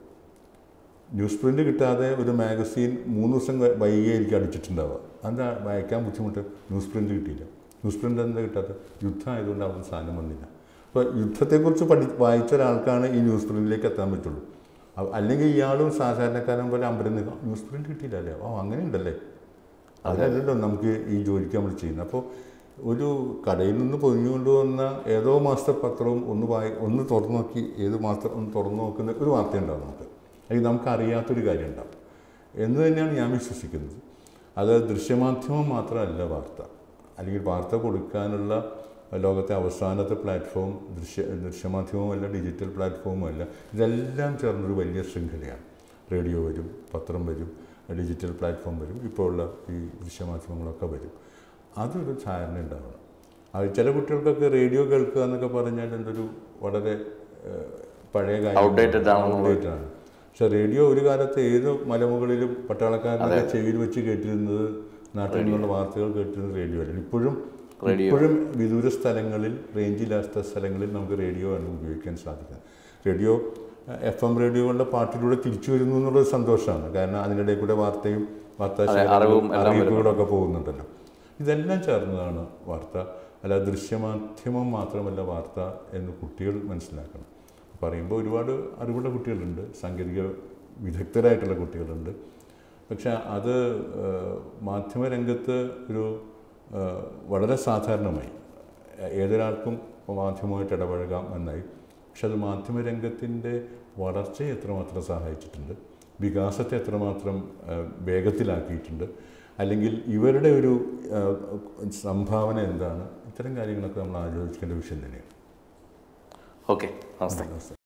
ന്യൂസ് പ്രിൻ്റ് കിട്ടാതെ ഒരു മാഗസീൻ മൂന്ന് ദിവസം വൈ- വൈകിയേ എനിക്ക് അടിച്ചിട്ടുണ്ടാവുക അതെന്താ വായിക്കാൻ ബുദ്ധിമുട്ട് ന്യൂസ് പ്രിൻ്റ് കിട്ടിയില്ല ന്യൂസ് പ്രിൻ്റ് എന്താ കിട്ടാത്ത യുദ്ധം ആയതുകൊണ്ട് അവിടെ സാധനം വന്നില്ല അപ്പോൾ യുദ്ധത്തെക്കുറിച്ച് പഠി വായിച്ച ഒരാൾക്കാണ് ഈ ന്യൂസ് പ്രിൻറ്റിലേക്ക് എത്താൻ പറ്റുള്ളൂ അ- അല്ലെങ്കിൽ ഇയാളും സാധാരണക്കാരൻ പോലെ അമ്പരം നിൽക്കാം ന്യൂസ് പ്രിൻ്റ് കിട്ടിയില്ല അല്ലേ ഓ അങ്ങനെ ഉണ്ടല്ലേ അതല്ലല്ലോ നമുക്ക് ഈ ജോലിക്ക് നമ്മൾ ചെയ്യുന്നത് അപ്പോൾ ഒരു കടയിൽ നിന്ന് പൊതിഞ്ഞു കൊണ്ടുവന്ന ഏതോ മാസത്തെ പത്രവും ഒന്ന് വായി ഒന്ന് തുറന്നു നോക്കി ഏത് മാസം ഒന്ന് തുറന്നു നോക്കുന്ന ഒരു വാർത്ത ഉണ്ടാവും നമുക്ക് അല്ലെങ്കിൽ നമുക്ക് അറിയാത്തൊരു കാര്യം ഉണ്ടാവും എന്ന് തന്നെയാണ് ഞാൻ വിശ്വസിക്കുന്നത് അത് ദൃശ്യമാധ്യമം മാത്രമല്ല വാർത്ത അല്ലെങ്കിൽ വാർത്ത കൊടുക്കാനുള്ള ലോകത്തെ അവസാനത്തെ പ്ലാറ്റ്ഫോം ദൃശ്യ ദൃശ്യമാധ്യമവുമല്ല ഡിജിറ്റൽ പ്ലാറ്റ്ഫോമുമല്ല ഇതെല്ലാം ചേർന്നൊരു വലിയ ശൃംഖലയാണ് റേഡിയോ വരും പത്രം വരും ഡിജിറ്റൽ പ്ലാറ്റ്ഫോം വരും ഇപ്പോൾ ഉള്ള ഈ ദൃശ്യമാധ്യമങ്ങളൊക്കെ വരും അതൊരു ധാരണ ഉണ്ടാവണം അത് ചില കുട്ടികൾക്കൊക്കെ റേഡിയോ കേൾക്കുക എന്നൊക്കെ പറഞ്ഞാൽ എന്തൊരു വളരെ ഏഹ്, പഴയ കാര്യം Outdated ആണെന്നുള്ളത്. Outdated ആണ് പക്ഷെ റേഡിയോ ഒരു കാലത്ത് ഏത് മലമുകളിലും പട്ടാളക്കാരനൊക്കെ ചെവിയിൽ വെച്ച് കേട്ടിരുന്നത് നാട്ടിൽ നിന്നുള്ള വാർത്തകൾ കേട്ടിരുന്നത് റേഡിയോ അല്ല ഇപ്പോഴും റേഡിയോ. ഇപ്പോഴും വിദൂര സ്ഥലങ്ങളിൽ റേഞ്ചില്ലാത്ത സ്ഥലങ്ങളിൽ നമുക്ക് റേഡിയോ ആണ് ഉപയോഗിക്കാൻ സാധിക്കുന്നത് റേഡിയോ എഫ് എം റേഡിയോകളുടെ പാട്ടിലൂടെ തിരിച്ചു വരുന്നു എന്നുള്ളത് സന്തോഷമാണ് കാരണം അതിനിടയിൽ കൂടെ വാർത്തയും വാർത്താ അറിവും എല്ലാം അറിയിപ്പുകളൊക്കെ പോകുന്നുണ്ടല്ലോ ഇതെല്ലാം ചേർന്നതാണ് വാർത്ത അല്ല ദൃശ്യമാധ്യമം മാത്രമല്ല വാർത്ത എന്ന് കുട്ടികൾ മനസ്സിലാക്കണം പറയുമ്പോൾ ഒരുപാട് അറിവുള്ള കുട്ടികളുണ്ട് സാങ്കേതിക വിദഗ്ധരായിട്ടുള്ള കുട്ടികളുണ്ട് പക്ഷെ അത് ഏഹ്, മാധ്യമരംഗത്ത് ഒരു ഏഹ്, വളരെ സാധാരണമായി ഏതൊരാൾക്കും മാധ്യമമായിട്ട് ഇടപഴകാം എന്നായി പക്ഷെ അത് മാധ്യമരംഗത്തിൻ്റെ വളർച്ചയെ എത്രമാത്രം സഹായിച്ചിട്ടുണ്ട് വികാസത്തെ എത്രമാത്രം ഏഹ്, വേഗത്തിലാക്കിയിട്ടുണ്ട് അല്ലെങ്കിൽ ഇവരുടെ ഒരു ഏഹ്, സംഭാവന എന്താണ് ഇത്തരം കാര്യങ്ങളൊക്കെ നമ്മൾ ആലോചിക്കേണ്ട വിഷയം തന്നെയാണ് ഓക്കെ നമസ്തേ നമസ്തേ